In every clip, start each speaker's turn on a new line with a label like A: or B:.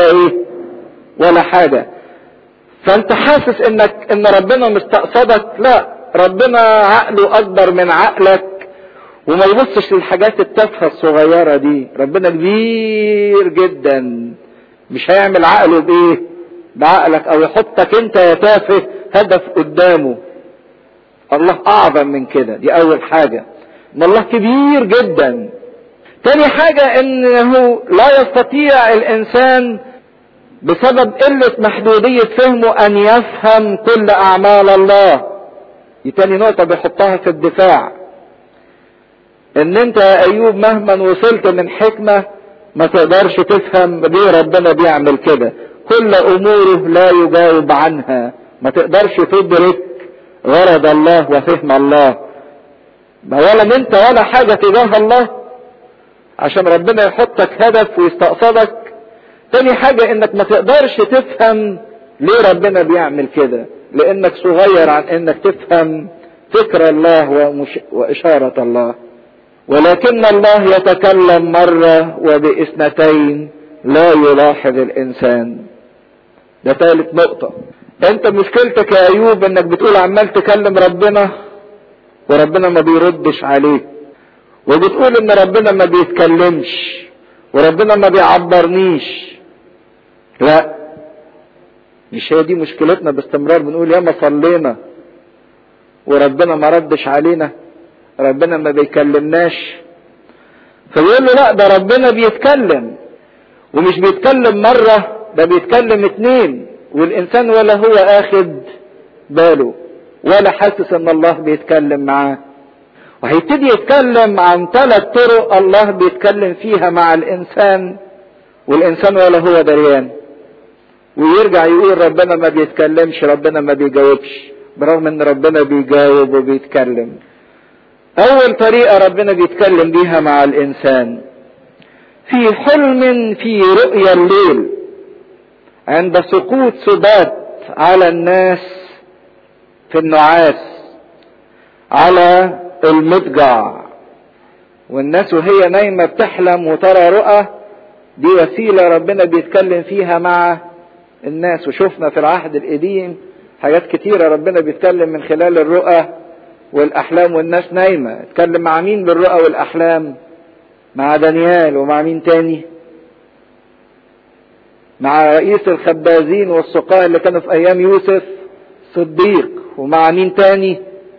A: ايه ولا حاجة فانت حاسس انك ان ربنا مستقصدك لا ربنا عقله اكبر من عقلك وما يبصش للحاجات التافهة الصغيرة دي ربنا كبير جدا مش هيعمل عقله بايه بعقلك او يحطك انت يا تافه هدف قدامه الله اعظم من كده دي اول حاجة ان الله كبير جدا تاني حاجة انه لا يستطيع الانسان بسبب قلة محدودية فهمه ان يفهم كل اعمال الله دي تاني نقطة بيحطها في الدفاع ان انت يا ايوب مهما وصلت من حكمة ما تقدرش تفهم ليه ربنا بيعمل كده كل اموره لا يجاوب عنها ما تقدرش تدرك غرض الله وفهم الله ما ولا انت ولا حاجة تجاه الله عشان ربنا يحطك هدف ويستقصدك تاني حاجة انك ما تقدرش تفهم ليه ربنا بيعمل كده لانك صغير عن انك تفهم فكر الله ومش... واشارة الله ولكن الله يتكلم مرة وباثنتين لا يلاحظ الانسان ده ثالث نقطة انت مشكلتك يا ايوب انك بتقول عمال تكلم ربنا وربنا ما بيردش عليك وبتقول ان ربنا ما بيتكلمش وربنا ما بيعبرنيش لا مش هي دي مشكلتنا باستمرار بنقول ياما صلينا وربنا ما ردش علينا ربنا ما بيكلمناش فبيقول له لا ده ربنا بيتكلم ومش بيتكلم مرة ده بيتكلم اتنين والانسان ولا هو اخد باله ولا حاسس ان الله بيتكلم معاه وهيبتدي يتكلم عن ثلاث طرق الله بيتكلم فيها مع الانسان والانسان ولا هو دريان ويرجع يقول ربنا ما بيتكلمش ربنا ما بيجاوبش برغم ان ربنا بيجاوب وبيتكلم اول طريقة ربنا بيتكلم بيها مع الانسان في حلم في رؤيا الليل عند سقوط سبات على الناس في النعاس على المضجع والناس وهي نايمة بتحلم وترى رؤى دي وسيلة ربنا بيتكلم فيها مع الناس وشفنا في العهد القديم حاجات كتيرة ربنا بيتكلم من خلال الرؤى والأحلام والناس نايمة اتكلم مع مين بالرؤى والأحلام مع دانيال ومع مين تاني مع رئيس الخبازين والسقاة اللي كانوا في أيام يوسف صديق ومع مين تاني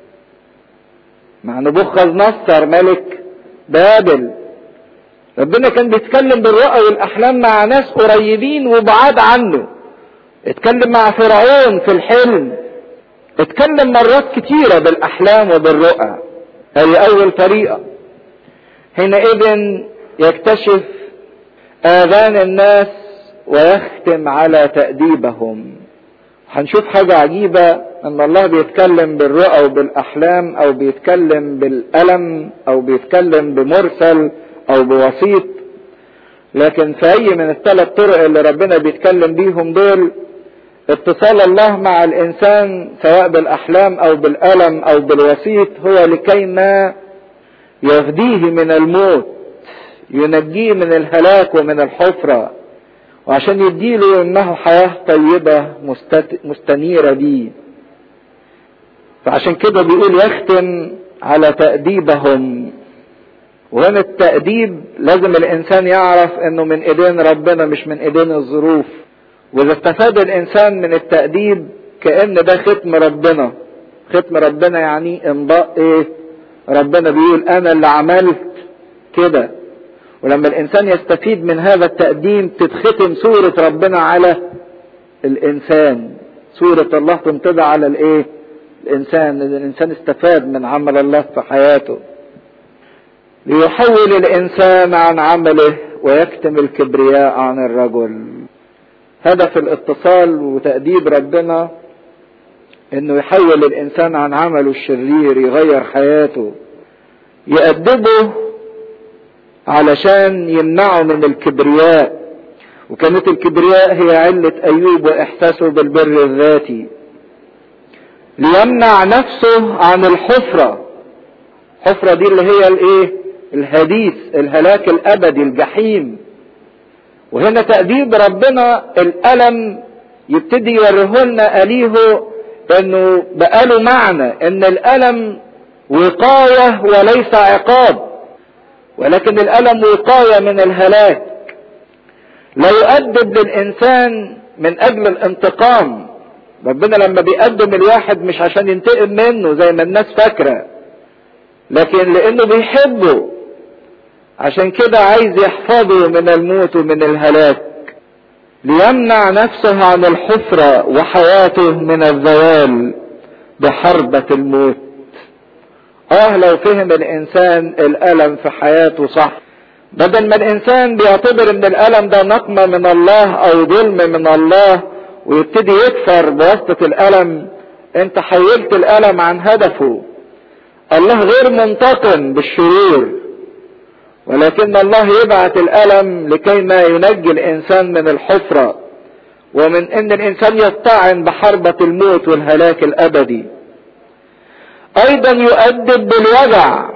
A: مع نبوخذ نصر ملك بابل ربنا كان بيتكلم بالرؤى والأحلام مع ناس قريبين وبعاد عنه اتكلم مع فرعون في الحلم اتكلم مرات كتيرة بالأحلام وبالرؤى هذه أول طريقة حينئذ يكتشف آذان الناس ويختم على تأديبهم هنشوف حاجة عجيبة ان الله بيتكلم بالرؤى وبالاحلام او بيتكلم بالالم او بيتكلم بمرسل او بوسيط لكن في اي من الثلاث طرق اللي ربنا بيتكلم بيهم دول اتصال الله مع الانسان سواء بالاحلام او بالالم او بالوسيط هو لكي ما يفديه من الموت ينجيه من الهلاك ومن الحفره وعشان يديله انه حياة طيبة مستنيرة بيه فعشان كده بيقول يختم على تأديبهم وهنا التأديب لازم الإنسان يعرف إنه من إيدين ربنا مش من إيدين الظروف وإذا استفاد الإنسان من التأديب كأن ده ختم ربنا ختم ربنا يعني إمضاء إيه ربنا بيقول أنا اللي عملت كده ولما الانسان يستفيد من هذا التقديم تتختم سورة ربنا على الانسان سورة الله تنطبع على الايه الانسان لان الانسان استفاد من عمل الله في حياته ليحول الانسان عن عمله ويكتم الكبرياء عن الرجل هدف الاتصال وتأديب ربنا انه يحول الانسان عن عمله الشرير يغير حياته يأدبه علشان يمنعه من الكبرياء وكانت الكبرياء هي علة أيوب وإحساسه بالبر الذاتي ليمنع نفسه عن الحفرة الحفرة دي اللي هي الايه الهديث الهلاك الأبدي الجحيم وهنا تأديب ربنا الألم يبتدي يوريه لنا أليه انه بقاله معنى ان الألم وقاية وليس عقاب ولكن الألم وقاية من الهلاك لا يؤدب للإنسان من أجل الانتقام ربنا لما بيقدم الواحد مش عشان ينتقم منه زي ما الناس فاكرة لكن لأنه بيحبه عشان كده عايز يحفظه من الموت ومن الهلاك ليمنع نفسه عن الحفرة وحياته من الزوال بحربة الموت اه لو فهم الانسان الالم في حياته صح بدل ما الانسان بيعتبر ان الالم ده نقمة من الله او ظلم من الله ويبتدي يكفر بواسطة الالم انت حولت الالم عن هدفه الله غير منتقم بالشرور ولكن الله يبعث الالم لكي ما ينجي الانسان من الحفرة ومن ان الانسان يطعن بحربة الموت والهلاك الابدي ايضا يؤدب بالوجع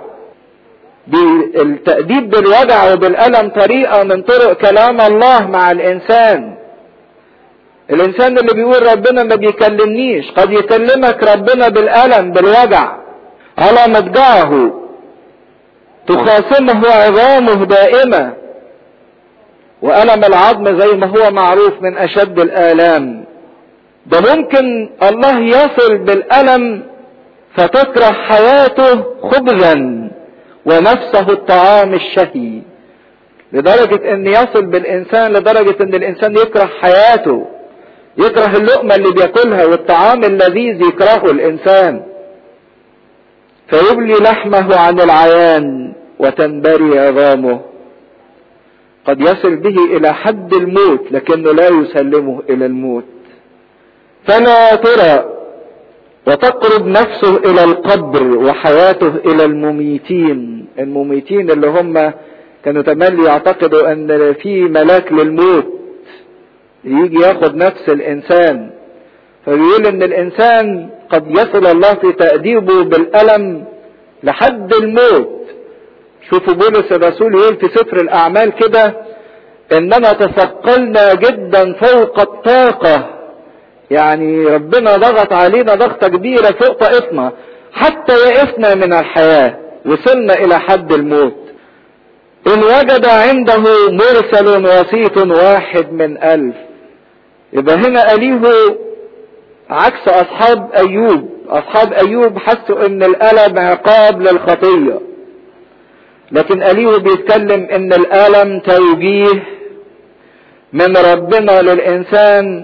A: التأديب بالوجع وبالألم طريقة من طرق كلام الله مع الإنسان الإنسان اللي بيقول ربنا ما بيكلمنيش قد يكلمك ربنا بالألم بالوجع على مضجعه تخاصمه عظامه دائمة وألم العظم زي ما هو معروف من أشد الآلام ده ممكن الله يصل بالألم فتكره حياته خبزا ونفسه الطعام الشهي لدرجة ان يصل بالانسان لدرجة ان الانسان يكره حياته يكره اللقمة اللي بياكلها والطعام اللذيذ يكرهه الانسان فيبلي لحمه عن العيان وتنبري عظامه قد يصل به الى حد الموت لكنه لا يسلمه الى الموت فلا ترى وتقرب نفسه الى القبر وحياته الى المميتين المميتين اللي هم كانوا تملي يعتقدوا ان في ملاك للموت يجي ياخد نفس الانسان فبيقول ان الانسان قد يصل الله في تأديبه بالألم لحد الموت شوفوا بولس الرسول يقول في سفر الاعمال كده اننا تثقلنا جدا فوق الطاقة يعني ربنا ضغط علينا ضغطة كبيرة فوق طاقتنا حتى يئسنا من الحياة وصلنا الى حد الموت ان وجد عنده مرسل وسيط واحد من الف يبقى هنا اليه عكس اصحاب ايوب اصحاب ايوب حسوا ان الالم عقاب للخطية لكن اليه بيتكلم ان الالم توجيه من ربنا للانسان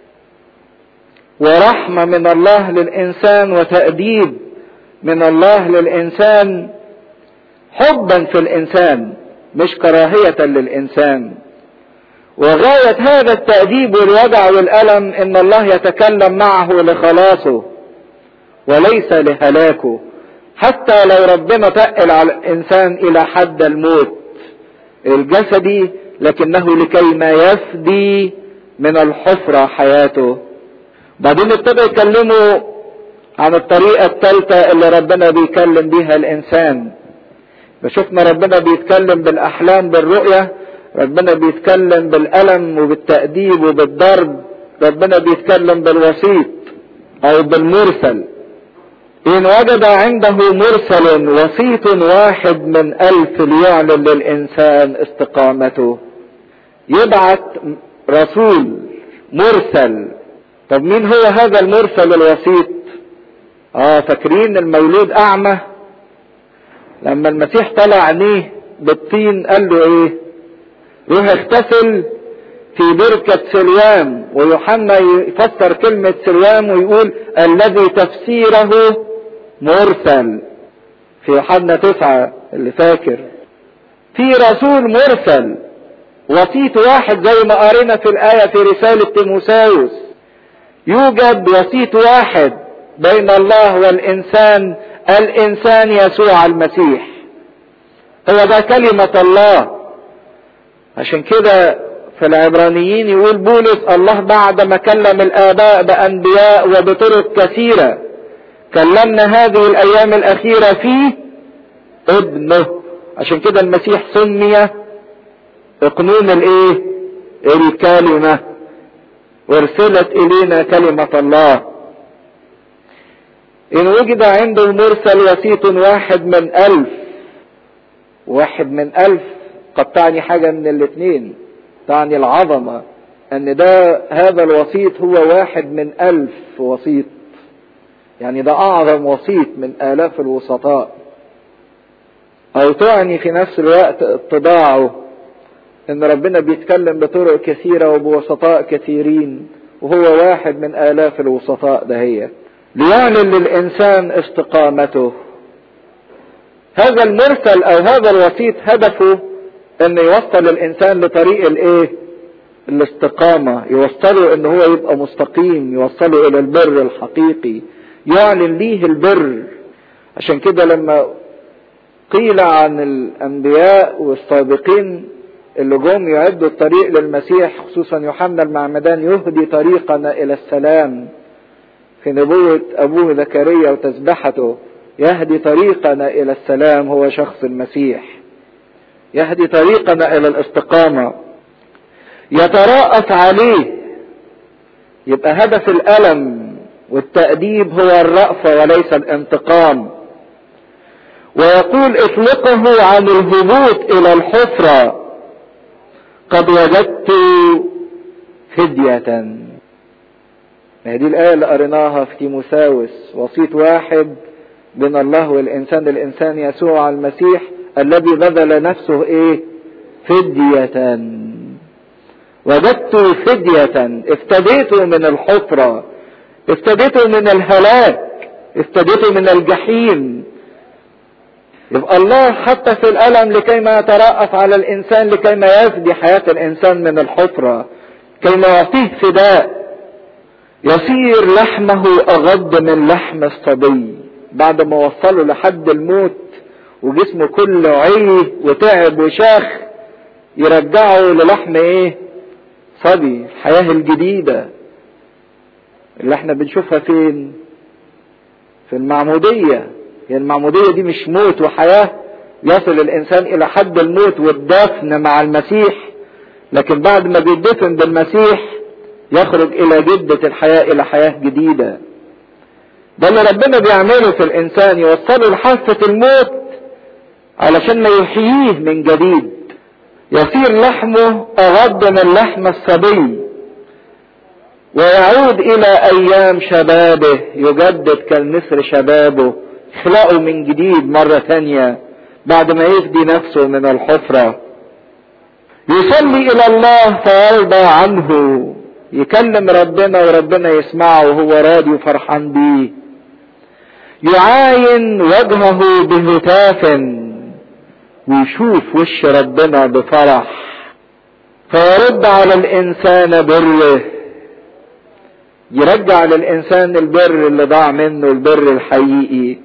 A: ورحمة من الله للإنسان وتأديب من الله للإنسان حبا في الإنسان مش كراهية للإنسان وغاية هذا التأديب والوجع والألم إن الله يتكلم معه لخلاصه وليس لهلاكه حتى لو ربنا تقل على الإنسان إلى حد الموت الجسدي لكنه لكي ما يفدي من الحفرة حياته بعدين ابتدى يكلموا عن الطريقة الثالثة اللي ربنا بيكلم بيها الإنسان فشفنا ربنا بيتكلم بالأحلام بالرؤية ربنا بيتكلم بالألم وبالتأديب وبالضرب ربنا بيتكلم بالوسيط أو بالمرسل إن وجد عنده مرسل وسيط واحد من ألف ليعلن للإنسان استقامته يبعت رسول مرسل طب مين هو هذا المرسل الوسيط اه فاكرين المولود اعمى لما المسيح طلع عينيه بالطين قال له ايه روح اغتسل في بركة سلوام ويوحنا يفسر كلمة سلوام ويقول الذي تفسيره مرسل في يوحنا تسعة اللي فاكر في رسول مرسل وسيط واحد زي ما قرينا في الآية في رسالة تيموساوس يوجد وسيط واحد بين الله والإنسان الإنسان يسوع المسيح هو ده كلمة الله عشان كده في العبرانيين يقول بولس الله بعد ما كلم الآباء بأنبياء وبطرق كثيرة كلمنا هذه الأيام الأخيرة في ابنه عشان كده المسيح سمي اقنون الايه الكلمة ارسلت الينا كلمة الله ان وجد عنده المرسل وسيط واحد من الف واحد من الف قد تعني حاجة من الاثنين تعني العظمة ان ده هذا الوسيط هو واحد من الف وسيط يعني ده اعظم وسيط من الاف الوسطاء او تعني في نفس الوقت اتضاعه ان ربنا بيتكلم بطرق كثيرة وبوسطاء كثيرين وهو واحد من الاف الوسطاء دهيت ليعلن للانسان استقامته هذا المرسل او هذا الوسيط هدفه ان يوصل الانسان لطريق الايه الاستقامة يوصله ان هو يبقى مستقيم يوصله الى البر الحقيقي يعلن ليه البر عشان كده لما قيل عن الانبياء والسابقين اللي جم يعدوا الطريق للمسيح خصوصا يوحنا المعمدان يهدي طريقنا الى السلام في نبوة ابوه زكريا وتسبحته يهدي طريقنا الى السلام هو شخص المسيح يهدي طريقنا الى الاستقامة يتراءس عليه يبقى هدف الالم والتأديب هو الرأفة وليس الانتقام ويقول اطلقه عن الهبوط الى الحفرة قد وجدت فدية هذه الآية اللي قريناها في تيموساوس وسيط واحد بين الله والإنسان الإنسان يسوع المسيح الذي بذل نفسه إيه فدية وجدت فدية افتديته من الحفرة افتديته من الهلاك افتديته من الجحيم يبقى الله حتى في الألم لكي ما يترأف على الإنسان لكي ما يفدي حياة الإنسان من الحفرة كي ما يعطيه فداء يصير لحمه أغض من لحم الصبي بعد ما وصله لحد الموت وجسمه كله عيه وتعب وشاخ يرجعه للحم ايه صبي الحياة الجديدة اللي احنا بنشوفها فين في المعمودية هي المعمودية دي مش موت وحياة يصل الإنسان إلى حد الموت والدفن مع المسيح لكن بعد ما بيدفن بالمسيح يخرج إلى جدة الحياة إلى حياة جديدة ده اللي ربنا بيعمله في الإنسان يوصله لحافة الموت علشان ما يحييه من جديد يصير لحمه أغض من لحم الصبي ويعود إلى أيام شبابه يجدد كالنسر شبابه يخلقه من جديد مرة ثانية بعد ما يفدي نفسه من الحفرة يصلي إلى الله فيرضى عنه يكلم ربنا وربنا يسمعه وهو راضي وفرحان بيه يعاين وجهه بهتاف ويشوف وش ربنا بفرح فيرد على الانسان بره يرجع للانسان البر اللي ضاع منه البر الحقيقي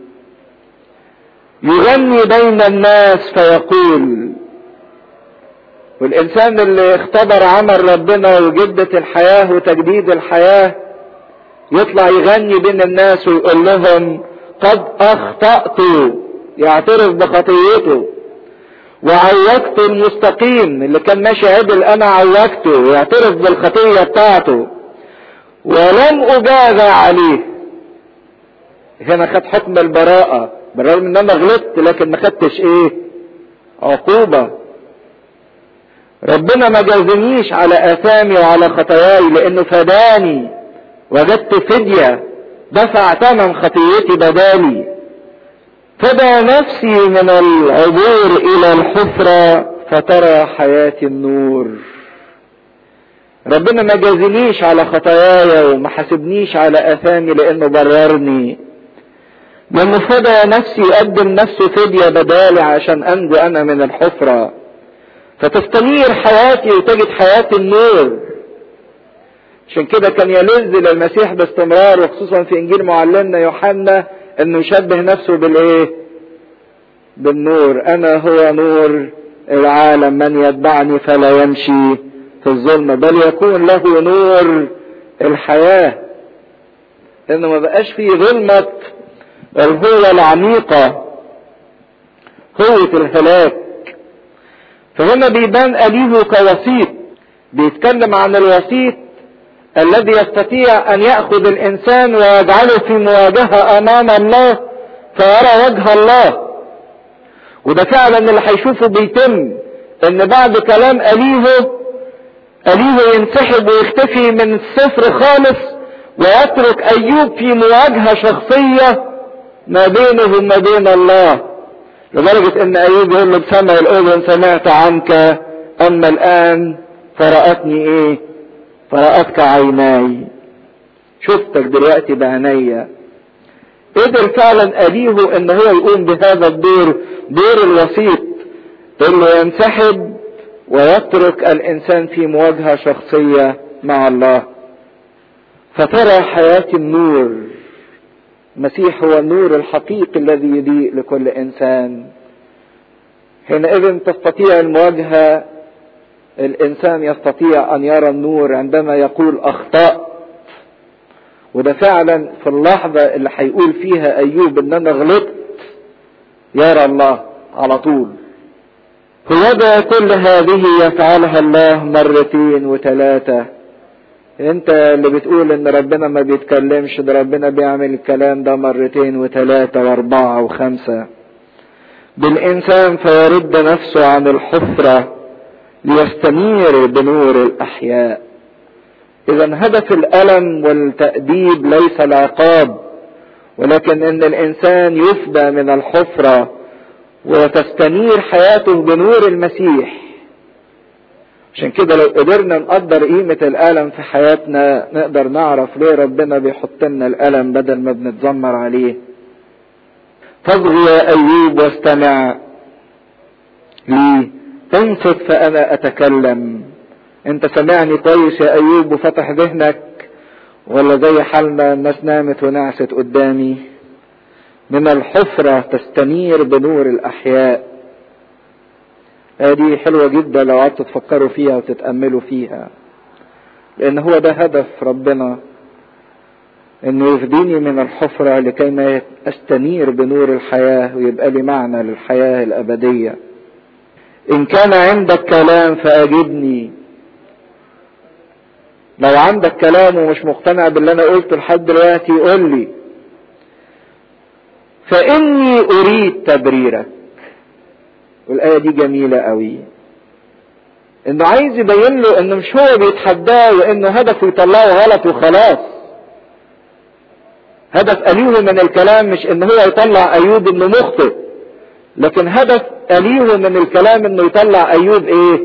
A: يغني بين الناس فيقول والانسان اللي اختبر عمل ربنا وجدة الحياة وتجديد الحياة يطلع يغني بين الناس ويقول لهم قد اخطأت يعترف بخطيته وعوجت المستقيم اللي كان ماشي عدل انا عوجته ويعترف بالخطية بتاعته ولم اجازى عليه هنا خد حكم البراءة بالرغم ان انا غلطت لكن ما خدتش ايه عقوبة ربنا ما جازنيش على اثامي وعلى خطاياي لانه فداني وجدت فدية دفع ثمن خطيتي بدالي فدى نفسي من العبور الى الحفرة فترى حياتي النور ربنا ما جازنيش على خطاياي وما حاسبنيش على اثامي لانه بررني لما فدى نفسي يقدم نفسه فدية بدالي عشان انجو انا من الحفرة فتستنير حياتي وتجد حياتي النور عشان كده كان يلذ للمسيح باستمرار وخصوصا في انجيل معلمنا يوحنا انه يشبه نفسه بالايه بالنور انا هو نور العالم من يتبعني فلا يمشي في الظلمة بل يكون له نور الحياة انه ما بقاش فيه ظلمة الهوة العميقة هوة الهلاك فهنا بيبان أليه كوسيط بيتكلم عن الوسيط الذي يستطيع ان ياخذ الانسان ويجعله في مواجهه امام الله فيرى وجه الله وده فعلا اللي هيشوفه بيتم ان بعد كلام اليهو اليهو ينسحب ويختفي من الصفر خالص ويترك ايوب في مواجهه شخصيه ما بينه وما بين الله لدرجه ان ايوب يقول له بسمع الاذن سمعت عنك اما الان فرأتني ايه فرأتك عيناي شفتك دلوقتي بعينيا قدر فعلا أليه ان هو يقوم بهذا الدور دور الوسيط انه ينسحب ويترك الانسان في مواجهة شخصية مع الله فترى حياة النور المسيح هو النور الحقيقي الذي يضيء لكل انسان حينئذ تستطيع المواجهة الانسان يستطيع ان يرى النور عندما يقول اخطأت وده فعلا في اللحظة اللي هيقول فيها ايوب ان انا غلطت يرى الله على طول هو ده كل هذه يفعلها الله مرتين وثلاثة انت اللي بتقول ان ربنا ما بيتكلمش ده ربنا بيعمل الكلام ده مرتين وثلاثة واربعة وخمسة بالانسان فيرد نفسه عن الحفرة ليستنير بنور الاحياء اذا هدف الالم والتاديب ليس العقاب ولكن ان الانسان يفدى من الحفره وتستنير حياته بنور المسيح عشان كده لو قدرنا نقدر قيمة الألم في حياتنا نقدر نعرف ليه ربنا بيحط لنا الألم بدل ما بنتذمر عليه فاصغ يا أيوب واستمع ليه انصت فأنا أتكلم انت سمعني كويس يا أيوب وفتح ذهنك ولا زي حالنا الناس نامت ونعست قدامي من الحفرة تستنير بنور الأحياء دي حلوة جدا لو قعدتوا تفكروا فيها وتتأملوا فيها لأن هو ده هدف ربنا انه يفديني من الحفرة لكي ما استنير بنور الحياة ويبقى لي معنى للحياة الأبدية إن كان عندك كلام فأجبني لو عندك كلام ومش مقتنع باللي أنا قلته لحد دلوقتي قول لي فإني أريد تبريرك والآية دي جميلة قوي إنه عايز يبين له إنه مش هو بيتحداه وإنه هدفه يطلعه غلط وخلاص هدف أليه من الكلام مش إن هو يطلع أيوب إنه مخطئ لكن هدف أليه من الكلام إنه يطلع أيوب إيه؟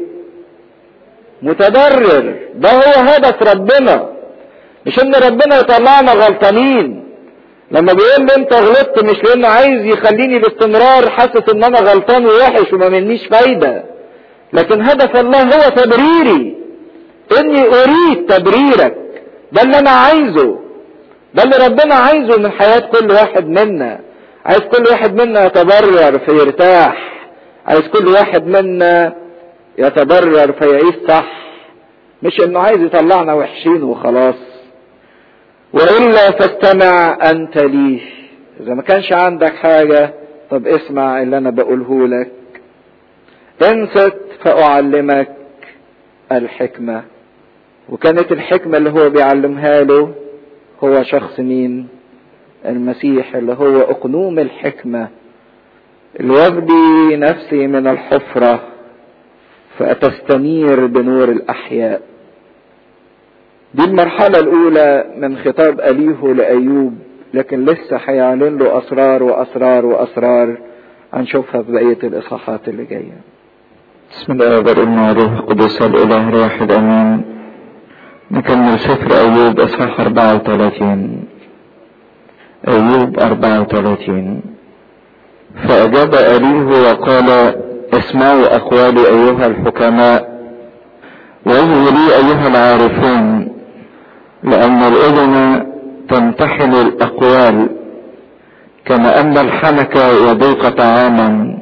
A: متضرر ده هو هدف ربنا مش إن ربنا يطلعنا غلطانين لما بيقول لي انت غلطت مش لانه عايز يخليني باستمرار حاسس ان انا غلطان ووحش وما منيش فايدة لكن هدف الله هو تبريري اني اريد تبريرك ده اللي انا عايزه ده اللي ربنا عايزه من حياة كل واحد منا عايز كل واحد منا يتبرر فيرتاح عايز كل واحد منا يتبرر فيعيش صح مش انه عايز يطلعنا وحشين وخلاص وإلا فاستمع أنت لي إذا ما كانش عندك حاجة طب اسمع اللي أنا بقوله لك انصت فأعلمك الحكمة وكانت الحكمة اللي هو بيعلمها له هو شخص مين المسيح اللي هو أقنوم الحكمة الوفدي نفسي من الحفرة فأتستنير بنور الأحياء دي المرحلة الأولى من خطاب أليه لأيوب لكن لسه هيعلن له أسرار وأسرار وأسرار هنشوفها في بقية الإصحاحات اللي جاية.
B: بسم الله والابن والروح القدس الإله الواحد آمين. نكمل سفر أيوب إصحاح 34. أيوب 34 فأجاب أليه وقال اسمعوا أقوالي أيها الحكماء واجوا لي أيها العارفون لأن الأذن تمتحن الأقوال كما أن الحنكة يذوق طعاما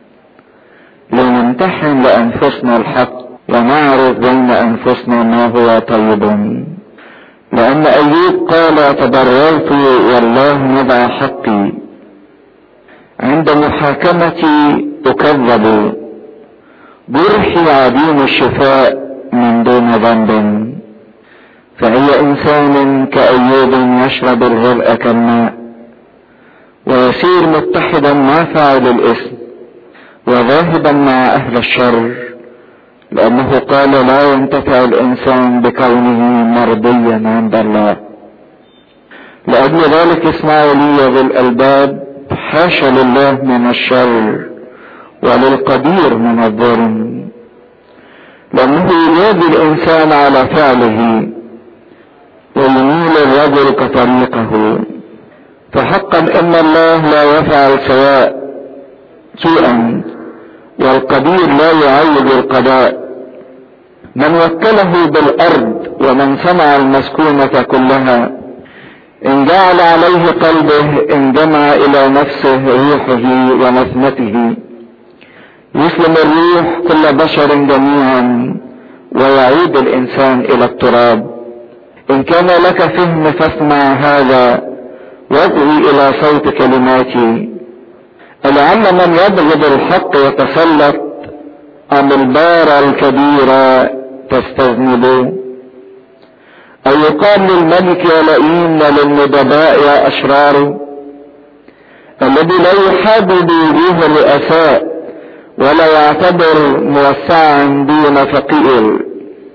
B: لنمتحن لأنفسنا الحق ونعرف بين أنفسنا ما هو طيب لأن أيوب قال تبررت والله نضع حقي عند محاكمتي أكذب جرحي عديم الشفاء من دون ذنب فأي إنسان كأيوب يشرب الغرق كالماء ويسير متحدا مع فاعل الإثم وذاهبا مع أهل الشر لأنه قال لا ينتفع الإنسان بكونه مرضيا عند الله لأجل ذلك اسمعوا لي ذي الألباب حاشا لله من الشر وللقدير من الظلم لأنه ينادي الإنسان على فعله ويميل الرجل كطريقه فحقا إن الله لا يفعل سواء سوءا والقدير لا يعوض القضاء من وكله بالأرض ومن صنع المسكونة كلها إن جعل عليه قلبه إن جمع إلى نفسه روحه ونسمته يسلم الروح كل بشر جميعا ويعود الإنسان إلى التراب إن كان لك فهم فاسمع هذا وادعي إلى صوت كلماتي لعل من يبغض الحق يتسلط أم البار الكبيرة تستذنبه أو يقال للملك يا لئيم وللندباء يا أشرار الذي لا يحاب بوجوه الرؤساء ولا يعتبر موسعا دون فقير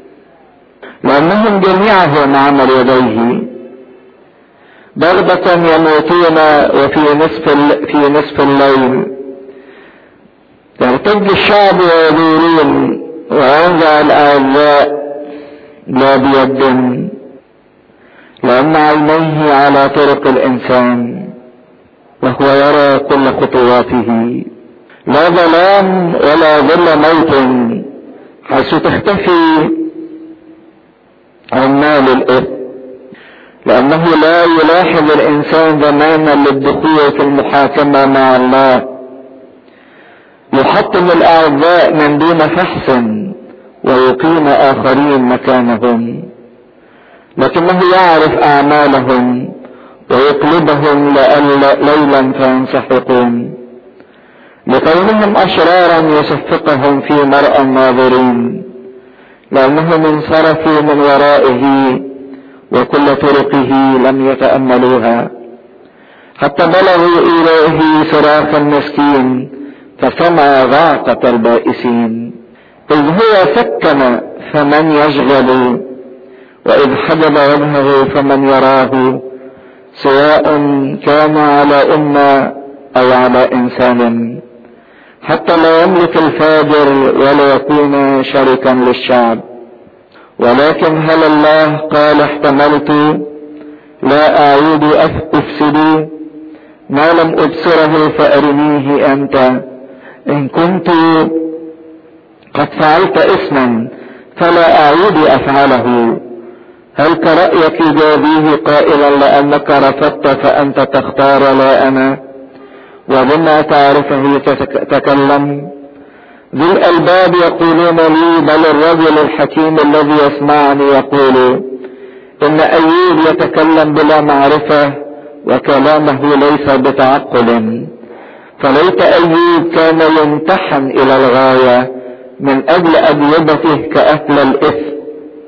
B: لأنهم جميعهم عمل يديه بغدة يموتون وفي نصف في نصف الليل يرتج الشعب ويدورون وينزع الأعزاء لا بيد لأن عينيه على طرق الإنسان وهو يرى كل خطواته لا ظلام ولا ظل موت حيث تختفي عمال الإثم لأنه لا يلاحظ الإنسان زمانا للدخول في المحاكمة مع الله يحطم الأعداء من دون فحص ويقيم آخرين مكانهم لكنه يعرف أعمالهم ويقلبهم ليلا فينسحقون لكونهم أشرارا يصفقهم في مرأى الناظرين لأنهم انصرفوا من ورائه وكل طرقه لم يتأملوها حتى بلغوا إليه صراخ المسكين فسمع ضعقة البائسين إذ هو سكن فمن يشغل وإذ حجب وجهه فمن يراه سواء كان على أمة أو على إنسان حتى لا يملك الفاجر ولا يكون شركا للشعب ولكن هل الله قال احتملت لا أعود أفسد ما لم أبصره فأرنيه أنت إن كنت قد فعلت اسما فلا أعود أفعله هل كرأيك جابيه قائلا لأنك رفضت فأنت تختار لا أنا وبما تعرفه تتكلم ذي الألباب يقولون لي بل الرجل الحكيم الذي يسمعني يقول إن أيوب يتكلم بلا معرفة وكلامه ليس بتعقل فليت أيوب كان يمتحن إلى الغاية من أجل أجوبته كأهل الإثم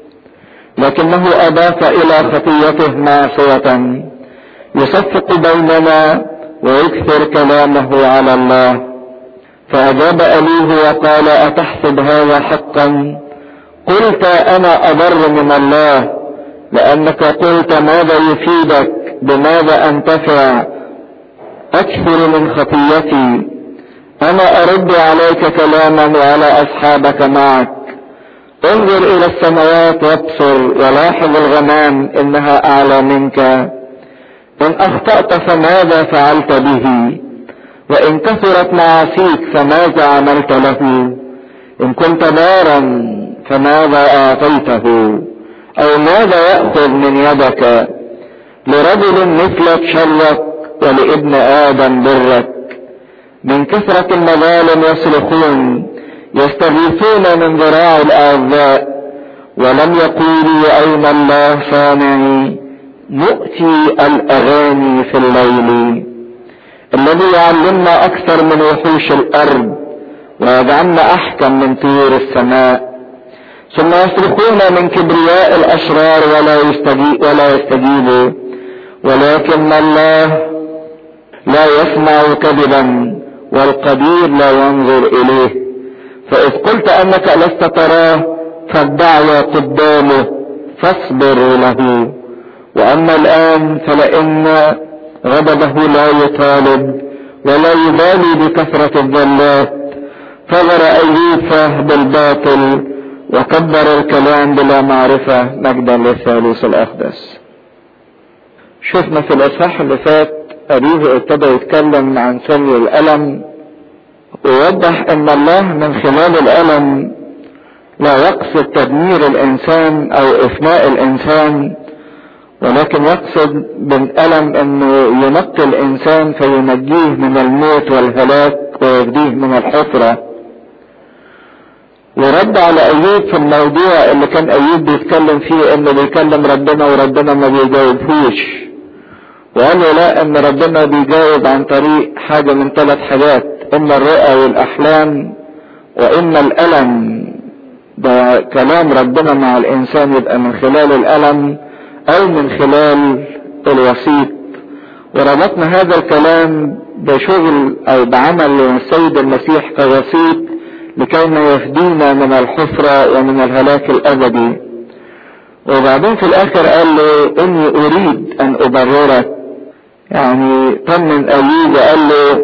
B: لكنه أضاف إلى خطيته معصية يصفق بيننا ويكثر كلامه على الله فأجاب أبيه وقال أتحسب هذا حقا قلت أنا أضر من الله لأنك قلت ماذا يفيدك بماذا أنتفع أكثر من خطيتي أنا أرد عليك كلاما وعلى أصحابك معك انظر إلى السماوات وابصر ولاحظ الغمام إنها أعلى منك إن أخطأت فماذا فعلت به وإن كثرت معاصيك فماذا عملت له إن كنت نارا فماذا أعطيته أو ماذا يأخذ من يدك لرجل مثلك شرك ولابن آدم برك من كثرة المظالم يصرخون يستغيثون من ذراع الأعزاء ولم يقولوا أين الله صانعي نؤتي الأغاني في الليل الذي يعلمنا أكثر من وحوش الأرض ويجعلنا أحكم من طيور السماء ثم يصرخون من كبرياء الاشرار ولا يستجيب ولا يستجيبوا ولكن الله لا يسمع كذبا والقدير لا ينظر اليه فاذ قلت انك لست تراه فالدعوة قدامه فاصبر له واما الان فلان غضبه لا يطالب ولا يبالي بكثرة الضلات فغر ايوب فاه بالباطل وكبر الكلام بلا معرفة مجدا للثالوث الاقدس شفنا في الاصحاح اللي فات ابيه ابتدى يتكلم عن سر الالم ويوضح ان الله من خلال الالم لا يقصد تدمير الانسان او افناء الانسان ولكن يقصد بالالم انه ينقي الانسان فينجيه من الموت والهلاك ويهديه من الحفره ورد على ايوب في الموضوع اللي كان ايوب بيتكلم فيه انه بيكلم ربنا وربنا ما بيجاوبهوش وقال له لا ان ربنا بيجاوب عن طريق حاجة من ثلاث حاجات اما الرؤى والاحلام واما الالم ده كلام ربنا مع الانسان يبقى من خلال الالم او من خلال الوسيط وربطنا هذا الكلام بشغل او بعمل السيد المسيح كوسيط لكي ما يفدينا من الحفرة ومن الهلاك الابدي وبعدين في الاخر قال له اني اريد ان ابررك يعني طمن ايوب قال له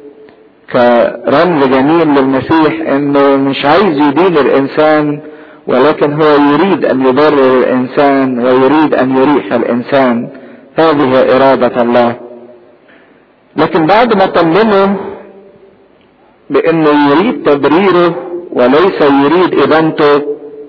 B: كرمز جميل للمسيح انه مش عايز يدين الانسان ولكن هو يريد ان يبرر الانسان ويريد ان يريح الانسان هذه ارادة الله لكن بعد ما طمنه بانه يريد تبريره وليس يريد ادانته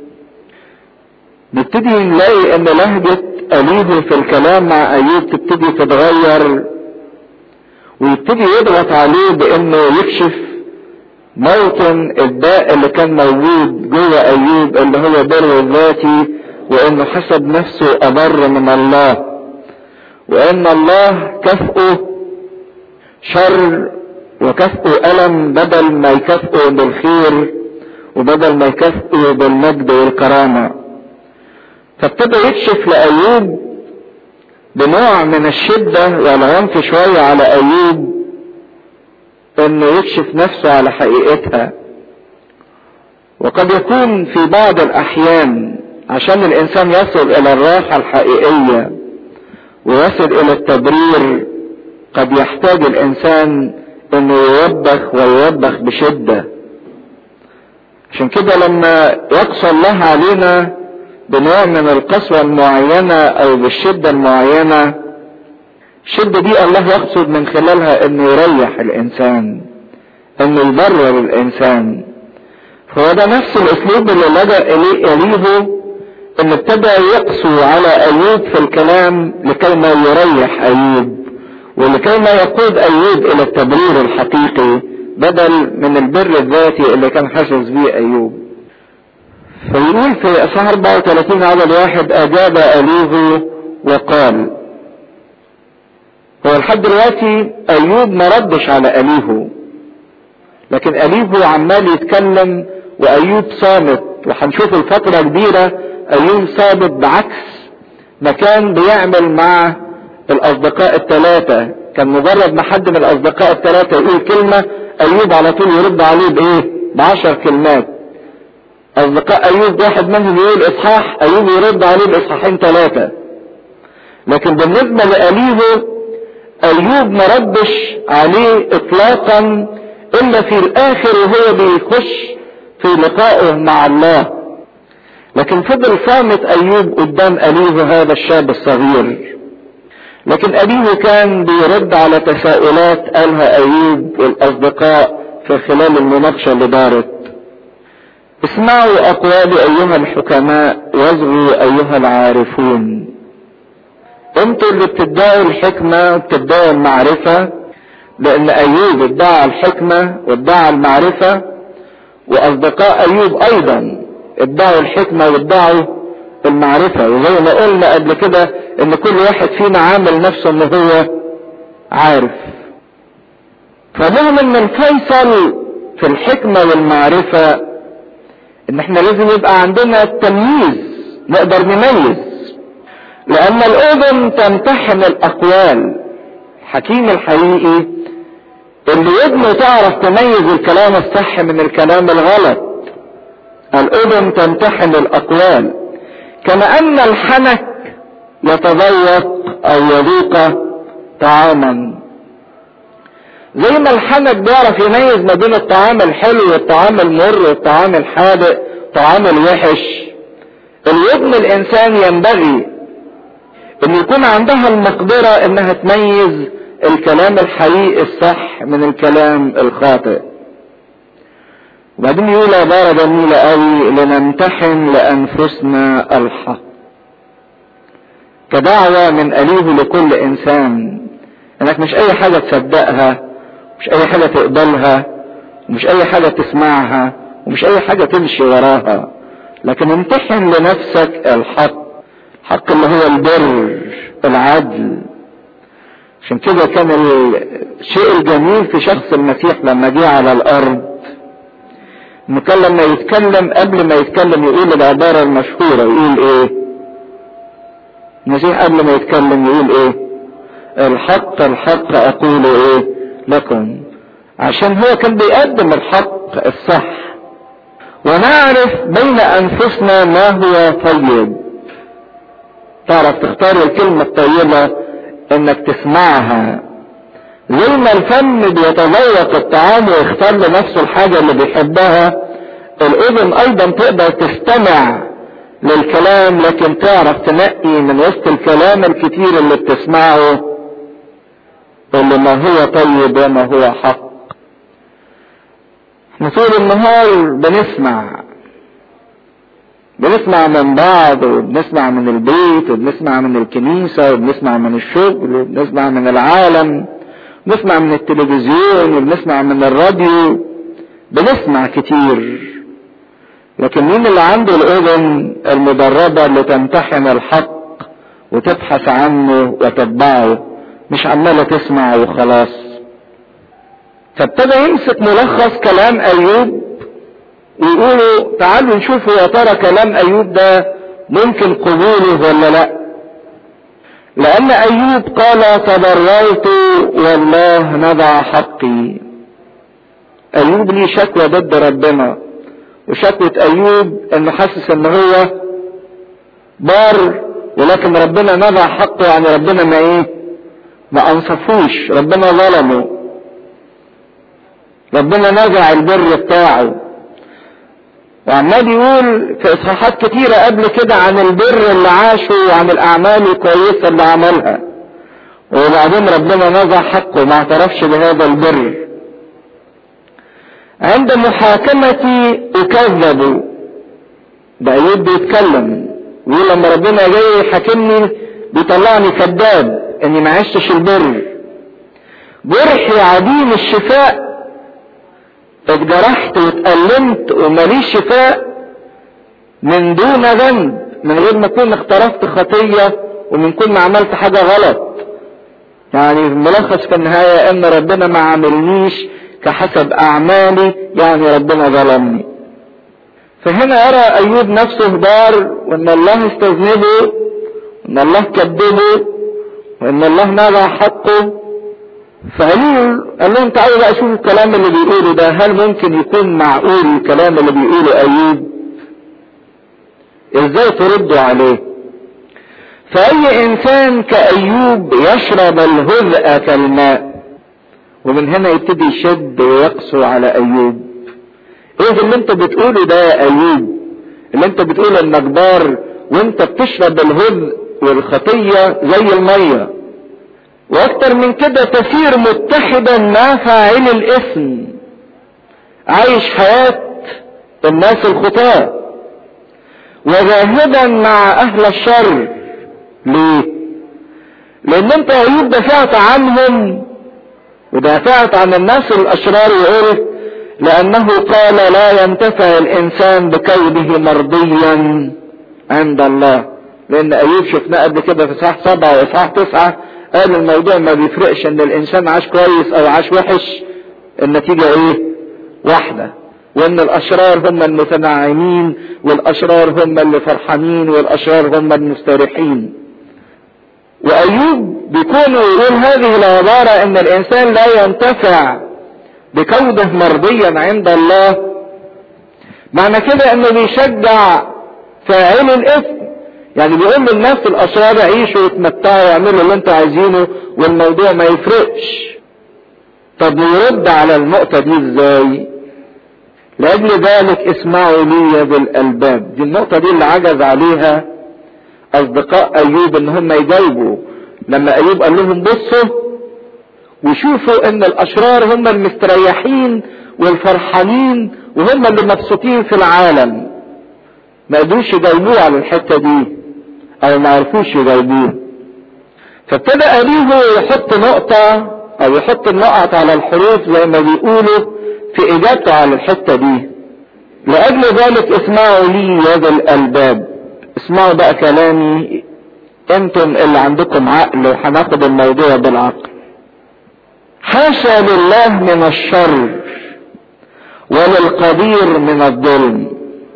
B: نبتدي نلاقي ان لهجة اليه في الكلام مع ايوب تبتدي تتغير ويبتدي يضغط عليه بانه يكشف موطن الداء اللي كان موجود جوه ايوب اللي هو بر الذاتي وانه حسب نفسه ابر من الله وان الله كفؤه شر وكفؤه الم بدل ما يكفؤه بالخير وبدل ما يكفؤه بالمجد والكرامه فابتدى يكشف لايوب بنوع من الشدة والعنف شوية على ايوب انه يكشف نفسه على حقيقتها وقد يكون في بعض الاحيان عشان الانسان يصل الى الراحة الحقيقية ويصل الى التبرير قد يحتاج الانسان انه يوبخ ويوبخ بشدة عشان كده لما يقصى الله علينا بنوع من القسوة المعينة او بالشدة المعينة الشدة دي الله يقصد من خلالها انه يريح الانسان انه يبرر الانسان فهو ده نفس الاسلوب اللي لجأ اليه اليه انه ابتدى يقسو على ايوب في الكلام لكي ما يريح ايوب ولكي ما يقود ايوب الى التبرير الحقيقي بدل من البر الذاتي اللي كان حاسس بيه ايوب فيقول في اصحاح 34 عدد واحد اجاب اليه وقال هو لحد دلوقتي ايوب ما ردش على اليه لكن اليه عمال يتكلم وايوب صامت وهنشوف الفترة كبيرة ايوب صامت بعكس ما كان بيعمل مع الاصدقاء الثلاثة كان مجرد ما حد من الاصدقاء الثلاثة يقول كلمة ايوب على طول يرد عليه بايه بعشر كلمات اصدقاء ايوب واحد منهم يقول اصحاح ايوب يرد عليه باصحاحين ثلاثة لكن بالنسبة لأليه ايوب ما ردش عليه اطلاقا الا في الاخر وهو بيخش في لقائه مع الله لكن فضل صامت ايوب قدام اليه هذا الشاب الصغير لكن اليه كان بيرد على تساؤلات قالها ايوب والاصدقاء في خلال المناقشة اللي دارت اسمعوا اقوالي ايها الحكماء واصغوا ايها العارفون انتوا اللي بتدعوا الحكمة وبتدعوا المعرفة لان ايوب ادعى الحكمة وادعى المعرفة واصدقاء ايوب ايضا ادعوا الحكمة وادعوا المعرفة وزي ما قلنا قبل كده ان كل واحد فينا عامل نفسه ان هو عارف فمهم ان الفيصل في الحكمة والمعرفة ان احنا لازم يبقى عندنا تمييز نقدر نميز لان الاذن تمتحن الاقوال الحكيم الحقيقي اللي ودنه تعرف تميز الكلام الصح من الكلام الغلط الاذن تمتحن الاقوال كما ان الحنك يتذوق او يذوق طعاما زي ما الحنك بيعرف يميز ما بين الطعام الحلو والطعام المر والطعام الحادق الطعام الوحش الودن الانسان ينبغي ان يكون عندها المقدرة انها تميز الكلام الحقيقي الصح من الكلام الخاطئ وبعدين يقول عبارة جميلة قوي لنمتحن لأنفسنا الحق كدعوة من أليه لكل إنسان إنك مش أي حاجة تصدقها مش أي حاجة تقبلها ومش أي حاجة تسمعها ومش أي حاجة تمشي وراها لكن امتحن لنفسك الحق الحق اللي هو البر العدل عشان كده كان الشيء الجميل في شخص المسيح لما جه على الأرض انه كان لما يتكلم قبل ما يتكلم يقول العبارة المشهورة يقول ايه المسيح قبل ما يتكلم يقول ايه الحق الحق اقول ايه لكم عشان هو كان بيقدم الحق الصح ونعرف بين انفسنا ما هو طيب تعرف تختار الكلمة الطيبة انك تسمعها زي ما الفم بيتذوق الطعام ويختار لنفسه الحاجة اللي بيحبها الاذن ايضا تقدر تستمع للكلام لكن تعرف تنقي من وسط الكلام الكتير اللي بتسمعه اللي ما هو طيب وما هو حق احنا طول النهار بنسمع بنسمع من بعض وبنسمع من البيت وبنسمع من الكنيسة وبنسمع من الشغل وبنسمع من العالم بنسمع من التلفزيون وبنسمع من الراديو بنسمع كتير لكن مين اللي عنده الاذن المدربة اللي تمتحن الحق وتبحث عنه وتتبعه مش عمالة تسمع وخلاص فابتدى يمسك ملخص كلام ايوب ويقولوا تعالوا نشوف يا ترى كلام ايوب ده ممكن قبوله ولا لا لان ايوب قال تبررت والله نضع حقي ايوب ليه شكوى ضد ربنا وشكوى ايوب انه حاسس ان هو بار ولكن ربنا نضع حقه يعني ربنا ما ايه ما انصفوش ربنا ظلمه ربنا نزع البر بتاعه وعمال يقول في اصحاحات كتيرة قبل كده عن البر اللي عاشه وعن الاعمال الكويسة اللي عملها وبعدين ربنا نزع حقه ما اعترفش بهذا البر عند محاكمتي اكذب ده ايوب بيتكلم يقول لما ربنا جاي يحاكمني بيطلعني كذاب اني ما عشتش البر جرحي عديم الشفاء اتجرحت واتألمت وماليش شفاء من دون ذنب من غير ما اكون اقترفت خطية ومن كل ما عملت حاجة غلط يعني الملخص في النهاية ان ربنا ما عاملنيش كحسب اعمالي يعني ربنا ظلمني فهنا يرى ايوب نفسه دار وان الله استذنبه وان الله كذبه وان الله نزع حقه فقالوا قال لهم تعالوا بقى شوفوا الكلام اللي بيقوله ده هل ممكن يكون معقول الكلام اللي بيقوله ايوب ازاي تردوا عليه فاي انسان كايوب يشرب الهزء كالماء ومن هنا يبتدي يشد ويقسو على ايوب ايه اللي انت بتقوله ده يا ايوب اللي انت بتقول انك بار وانت بتشرب الهزء والخطية زي الميه واكتر من كده تسير متحدا مع فاعل الاثم عايش حياة الناس الخطاة وذاهبا مع اهل الشر ليه لان انت ايوب دافعت عنهم ودافعت عن الناس الاشرار وقلت لانه قال لا ينتفع الانسان بكونه مرضيا عند الله لان ايوب شفناه قبل كده في اصحاح سبعة واصحاح تسعة قال الموضوع ما بيفرقش ان الانسان عاش كويس او عاش وحش النتيجة ايه واحدة
A: وان الاشرار هم المتنعمين والاشرار هم اللي فرحانين والاشرار هم المستريحين وايوب بيكون يقول هذه العبارة ان الانسان لا ينتفع بكونه مرضيا عند الله معنى كده انه بيشجع فاعل الاثم يعني بيقول للناس الاشرار عيشوا وتمتعوا واعملوا اللي انتوا عايزينه والموضوع ما يفرقش طب نرد على النقطة دي ازاي لأجل ذلك اسمعوا لي بالألباب دي النقطة دي اللي عجز عليها أصدقاء أيوب إن هم يجاوبوا لما أيوب قال لهم بصوا وشوفوا إن الأشرار هم المستريحين والفرحانين وهم اللي مبسوطين في العالم ما قدروش يجاوبوه على الحتة دي أو ما عرفوش يجاوبوه فابتدى أليه يحط نقطة أو يحط النقط على الحروف زي ما بيقولوا في اجابته على الحته دي لاجل ذلك اسمعوا لي يا ذا الالباب اسمعوا بقى كلامي انتم اللي عندكم عقل وهناخد الموضوع بالعقل حاشا لله من الشر وللقدير من الظلم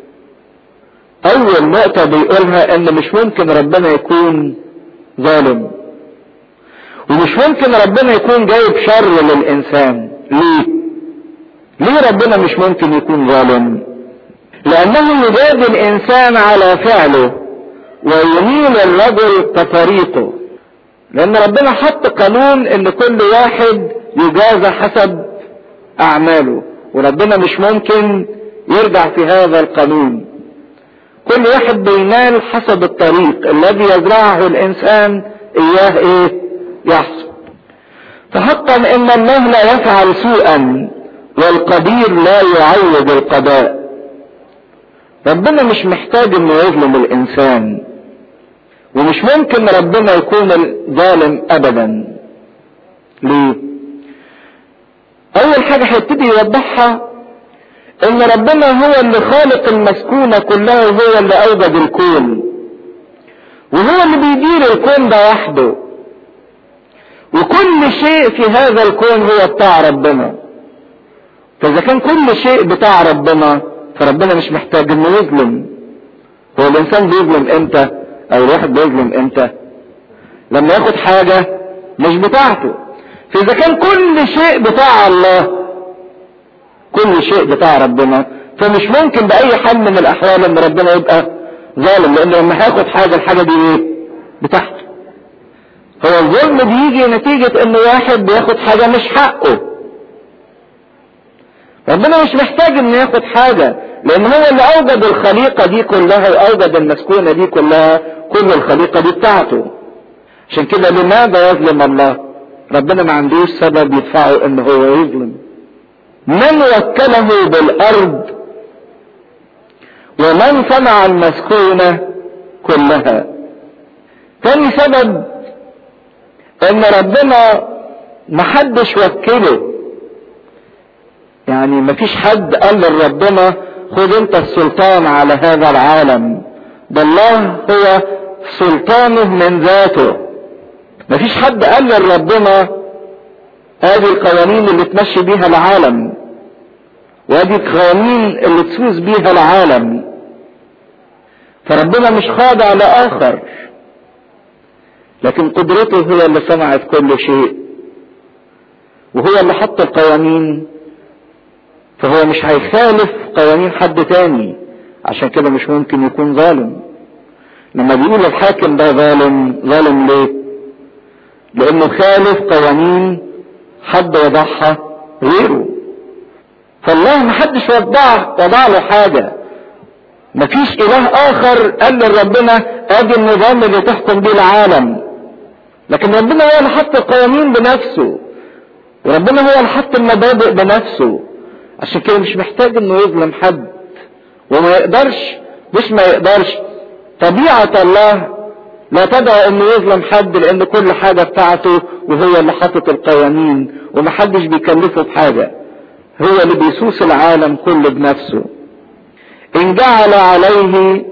A: اول نقطة بيقولها ان مش ممكن ربنا يكون ظالم ومش ممكن ربنا يكون جايب شر للانسان ليه ليه ربنا مش ممكن يكون ظالم لانه يجازي الانسان على فعله ويميل الرجل كطريقه لان ربنا حط قانون ان كل واحد يجازى حسب اعماله وربنا مش ممكن يرجع في هذا القانون كل واحد بينال حسب الطريق الذي يزرعه الانسان اياه ايه يحصل فحقا ان الله لا يفعل سوءا والقدير لا يعوض القضاء ربنا مش محتاج انه يظلم الانسان ومش ممكن ربنا يكون ظالم ابدا ليه اول حاجة هيبتدي يوضحها ان ربنا هو اللي خالق المسكونة كلها وهو اللي اوجد الكون وهو اللي بيدير الكون ده وحده وكل شيء في هذا الكون هو بتاع ربنا فاذا كان كل شيء بتاع ربنا فربنا مش محتاج انه يظلم هو الانسان بيظلم امتى او الواحد بيظلم امتى لما ياخد حاجة مش بتاعته فاذا كان كل شيء بتاع الله كل شيء بتاع ربنا فمش ممكن باي حال من الاحوال ان ربنا يبقى ظالم لانه لما هياخد حاجة الحاجة دي ايه بتاعته هو الظلم بيجي نتيجة ان واحد بياخد حاجة مش حقه ربنا مش محتاج انه ياخد حاجة لان هو اللي اوجد الخليقة دي كلها واوجد المسكونة دي كلها كل الخليقة دي بتاعته عشان كده لماذا يظلم الله ربنا ما عندوش سبب يدفعه ان هو يظلم من وكله بالارض ومن صنع المسكونة كلها تاني سبب ان ربنا محدش وكله يعني مفيش حد قال لربنا خد انت السلطان على هذا العالم ده الله هو سلطانه من ذاته مفيش حد قال لربنا هذه القوانين اللي تمشي بيها العالم وهذه القوانين اللي تسوس بيها العالم فربنا مش خاضع لاخر لكن قدرته هي اللي صنعت كل شيء وهو اللي حط القوانين فهو مش هيخالف قوانين حد تاني عشان كده مش ممكن يكون ظالم لما بيقول الحاكم ده ظالم ظالم ليه لانه خالف قوانين حد وضعها غيره فالله محدش وضع وضع له حاجة مفيش اله اخر قال لربنا ادي النظام اللي تحكم بيه العالم لكن ربنا هو اللي حط القوانين بنفسه وربنا هو اللي حط المبادئ بنفسه عشان كده مش محتاج انه يظلم حد وما يقدرش مش ما يقدرش طبيعة الله لا تدعو انه يظلم حد لان كل حاجة بتاعته وهو اللي حاطط القوانين ومحدش بيكلفه بحاجة هو اللي بيسوس العالم كله بنفسه ان جعل عليه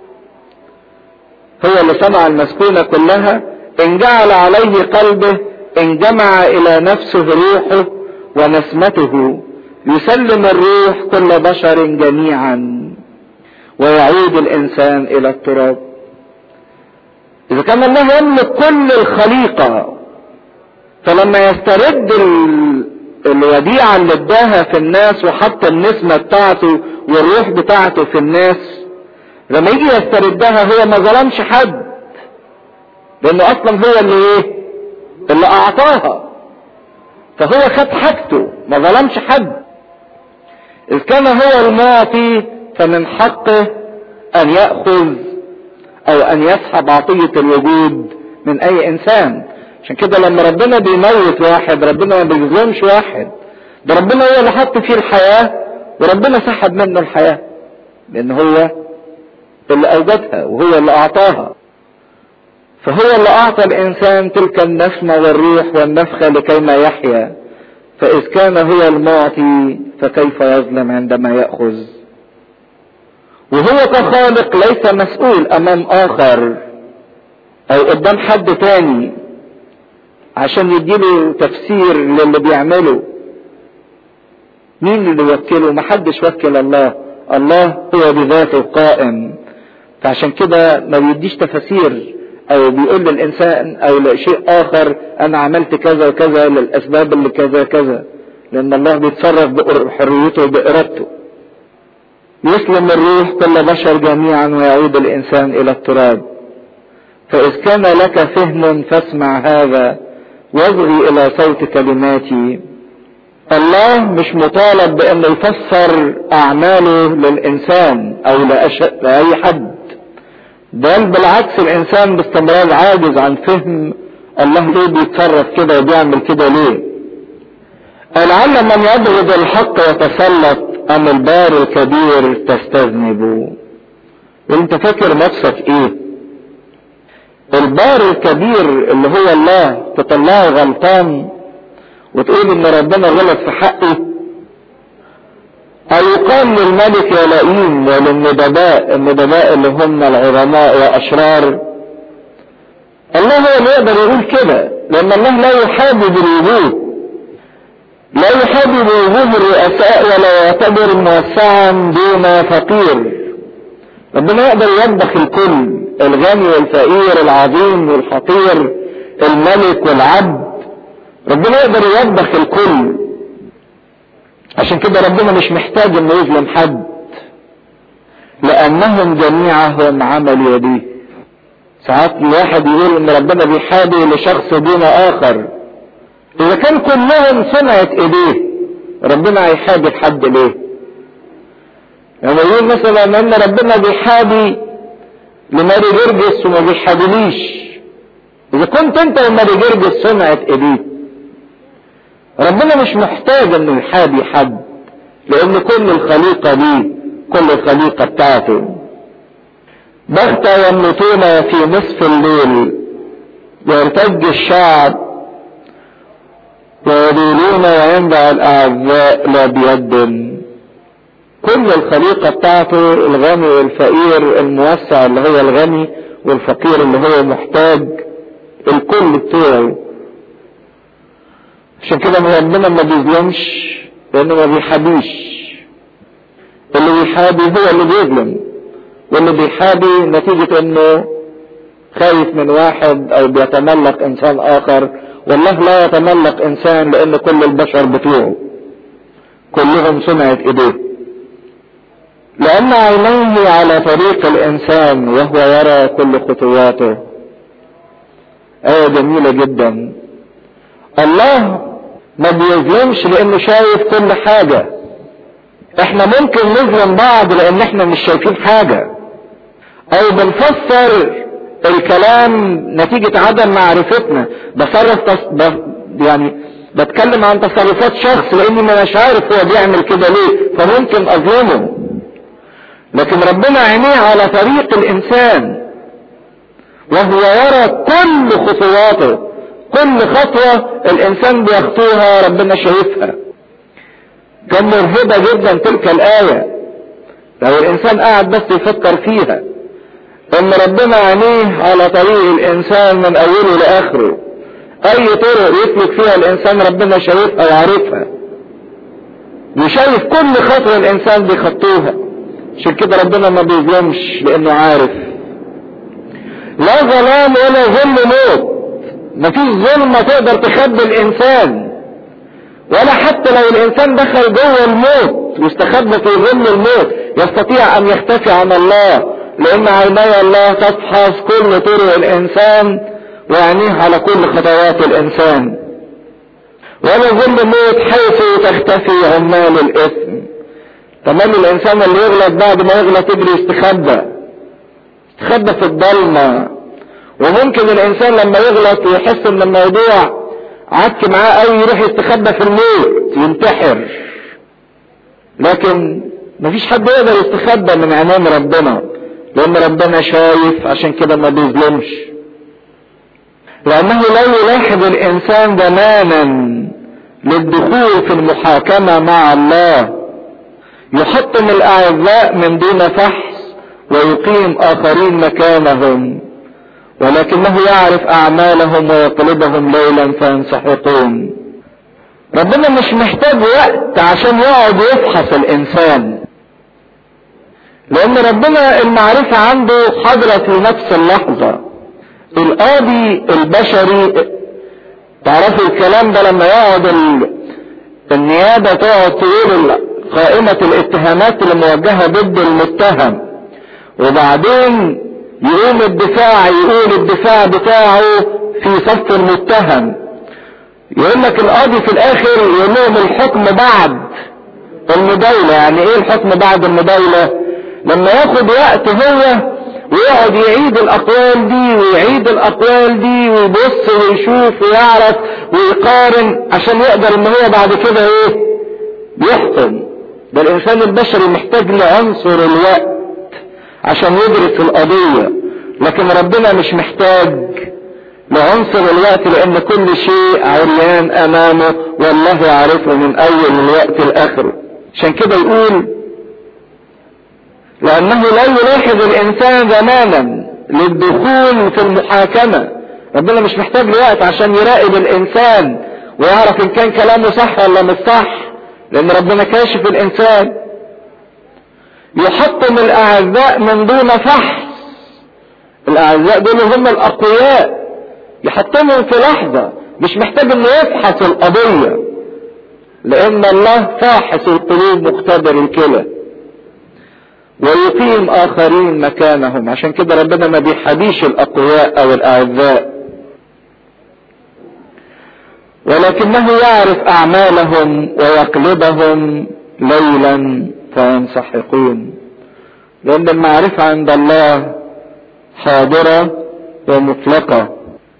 A: هو اللي صنع المسكونة كلها ان جعل عليه قلبه ان جمع الى نفسه روحه ونسمته يسلم الروح كل بشر جميعا ويعود الانسان الى التراب اذا كان الله يملك كل الخليقة فلما يسترد الوديعة اللي اداها في الناس وحط النسمة بتاعته والروح بتاعته في الناس لما يجي يستردها هو ما ظلمش حد لانه اصلا هو اللي ايه اللي اعطاها فهو خد حاجته ما ظلمش حد اذ كان هو المعطي فمن حقه ان ياخذ او ان يسحب عطية الوجود من اي انسان عشان كده لما ربنا بيموت واحد ربنا ما بيظلمش واحد ده ربنا هو اللي حط فيه الحياة وربنا سحب منه الحياة لان هو اللي اوجدها وهو اللي اعطاها فهو اللي اعطى الانسان تلك النسمة والروح والنفخة لكي ما يحيا فاذ كان هو المعطي فكيف يظلم عندما يأخذ وهو كخالق ليس مسؤول امام اخر او قدام حد تاني عشان يديله تفسير للي بيعمله مين اللي يوكله محدش وكل الله الله هو بذاته قائم فعشان كده ما بيديش تفاسير او بيقول للانسان او لشيء اخر انا عملت كذا وكذا للاسباب اللي كذا كذا لان الله بيتصرف بحريته وبارادته يسلم الروح كل بشر جميعا ويعود الانسان الى التراب فاذ كان لك فهم فاسمع هذا واصغي الى صوت كلماتي الله مش مطالب بانه يفسر اعماله للانسان او لأش... لاي حد بل بالعكس الانسان باستمرار عاجز عن فهم الله ليه بيتصرف كده وبيعمل كده ليه لعل من يبغض الحق يتسلط ام البار الكبير تستذنب وانت فاكر نفسك ايه البار الكبير اللي هو الله تطلعه غلطان وتقول ان ربنا غلط في حقه او يقال للملك يا لئيم وللندباء الندباء اللي هم العظماء واشرار الله هو اللي يقدر يقول كده لان الله لا يحابي بالوجود لا يحابي بوجوه الرؤساء ولا يعتبر موسعا دون فقير ربنا يقدر يوبخ الكل الغني والفقير العظيم والحقير الملك والعبد ربنا يقدر يوبخ الكل عشان كده ربنا مش محتاج انه يظلم حد لانهم جميعهم عمل يديه ساعات الواحد يقول ان ربنا بيحابي لشخص دون اخر اذا كان كلهم صنعت ايديه ربنا هيحابي حد ليه لما يقول مثلا ان ربنا بيحابي لماري جرجس وما بيحابيليش اذا كنت انت وماري جرجس صنعت ايديك ربنا مش محتاج انه يحابي حد لان كل الخليقة دي كل الخليقة بتاعته بغت يموتون في نصف الليل يرتج الشعب ويدولون وينبع الاعزاء لا بيد كل الخليقة بتاعته الغني والفقير الموسع اللي هو الغني والفقير اللي هو محتاج الكل بتوعه عشان كده ربنا ما بيظلمش لانه ما بيحابيش اللي بيحابي هو اللي بيظلم واللي بيحابي نتيجة انه خايف من واحد او بيتملك انسان اخر والله لا يتملك انسان لان كل البشر بتوعه كلهم صنعت ايديه لان عينيه على طريق الانسان وهو يرى كل خطواته ايه جميلة جدا الله ما بيظلمش لانه شايف كل حاجة احنا ممكن نظلم بعض لان احنا مش شايفين حاجة او بنفسر الكلام نتيجة عدم معرفتنا بصرف تص... ب... يعني بتكلم عن تصرفات شخص لاني ما مش عارف هو بيعمل كده ليه فممكن اظلمه لكن ربنا عينيه على طريق الانسان وهو يرى كل خطواته كل خطوة الانسان بيخطوها ربنا شايفها كان مرهبة جدا تلك الآية لو الانسان قاعد بس يفكر فيها ان ربنا عينيه على طريق الانسان من اوله لاخره اي طرق يسلك فيها الانسان ربنا شايفها وعارفها
B: وشايف كل خطوة الانسان بيخطوها عشان كده ربنا ما بيظلمش لانه عارف لا ظلام ولا ظلم موت مفيش ظلمة تقدر تخبي الانسان ولا حتى لو الانسان دخل جوه الموت واستخبى في ظل الموت يستطيع ان يختفي عن الله لان عيني الله تفحص كل طرق الانسان ويعنيه على كل خطوات الانسان ولا ظل موت حيث تختفي عمال الاثم تمام الانسان اللي يغلط بعد ما يغلط يجري يستخبى يستخبى في الضلمه وممكن الانسان لما يغلط ويحس ان الموضوع عك معاه قوي يروح يستخبى في الموت ينتحر لكن مفيش حد يقدر يستخبى من عينين ربنا لان ربنا شايف عشان كده ما بيظلمش لانه لا يلاحظ الانسان زمانا للدخول في المحاكمة مع الله يحطم الاعزاء من دون فحص ويقيم اخرين مكانهم ولكنه يعرف اعمالهم ويطلبهم ليلا فينسحقون ربنا مش محتاج وقت عشان يقعد يفحص الانسان لان ربنا المعرفة عنده حاضرة في نفس اللحظة القاضي البشري تعرفوا الكلام ده لما يقعد ال... النيابة تقعد تقول قائمة الاتهامات اللي موجهة ضد المتهم وبعدين يقوم الدفاع يقول الدفاع بتاعه في صف المتهم يقول لك القاضي في الاخر يقول لهم الحكم بعد المداولة يعني ايه الحكم بعد المداولة لما ياخد وقت هو ويقعد يعيد الاقوال دي ويعيد الاقوال دي ويبص ويشوف ويعرف ويقارن عشان يقدر ان هو بعد كده ايه يحكم ده الانسان البشري محتاج لعنصر الوقت عشان يدرس القضية لكن ربنا مش محتاج لعنصر الوقت لان كل شيء عريان امامه والله يعرفه من اول الوقت لاخره عشان كده يقول لانه لا يلاحظ الانسان زمانا للدخول في المحاكمة ربنا مش محتاج لوقت عشان يراقب الانسان ويعرف ان كان كلامه صح ولا مش صح لان ربنا كاشف الانسان يحطم الاعزاء من دون فحص الاعزاء دول هم الاقوياء يحطمهم في لحظة مش محتاج انه يفحص القضية لان الله فاحص القلوب مختبر الكلى ويقيم اخرين مكانهم عشان كده ربنا ما بيحديش الاقوياء او الاعزاء ولكنه يعرف اعمالهم ويقلبهم ليلا فينسحقون لان المعرفة عند الله حاضرة ومطلقة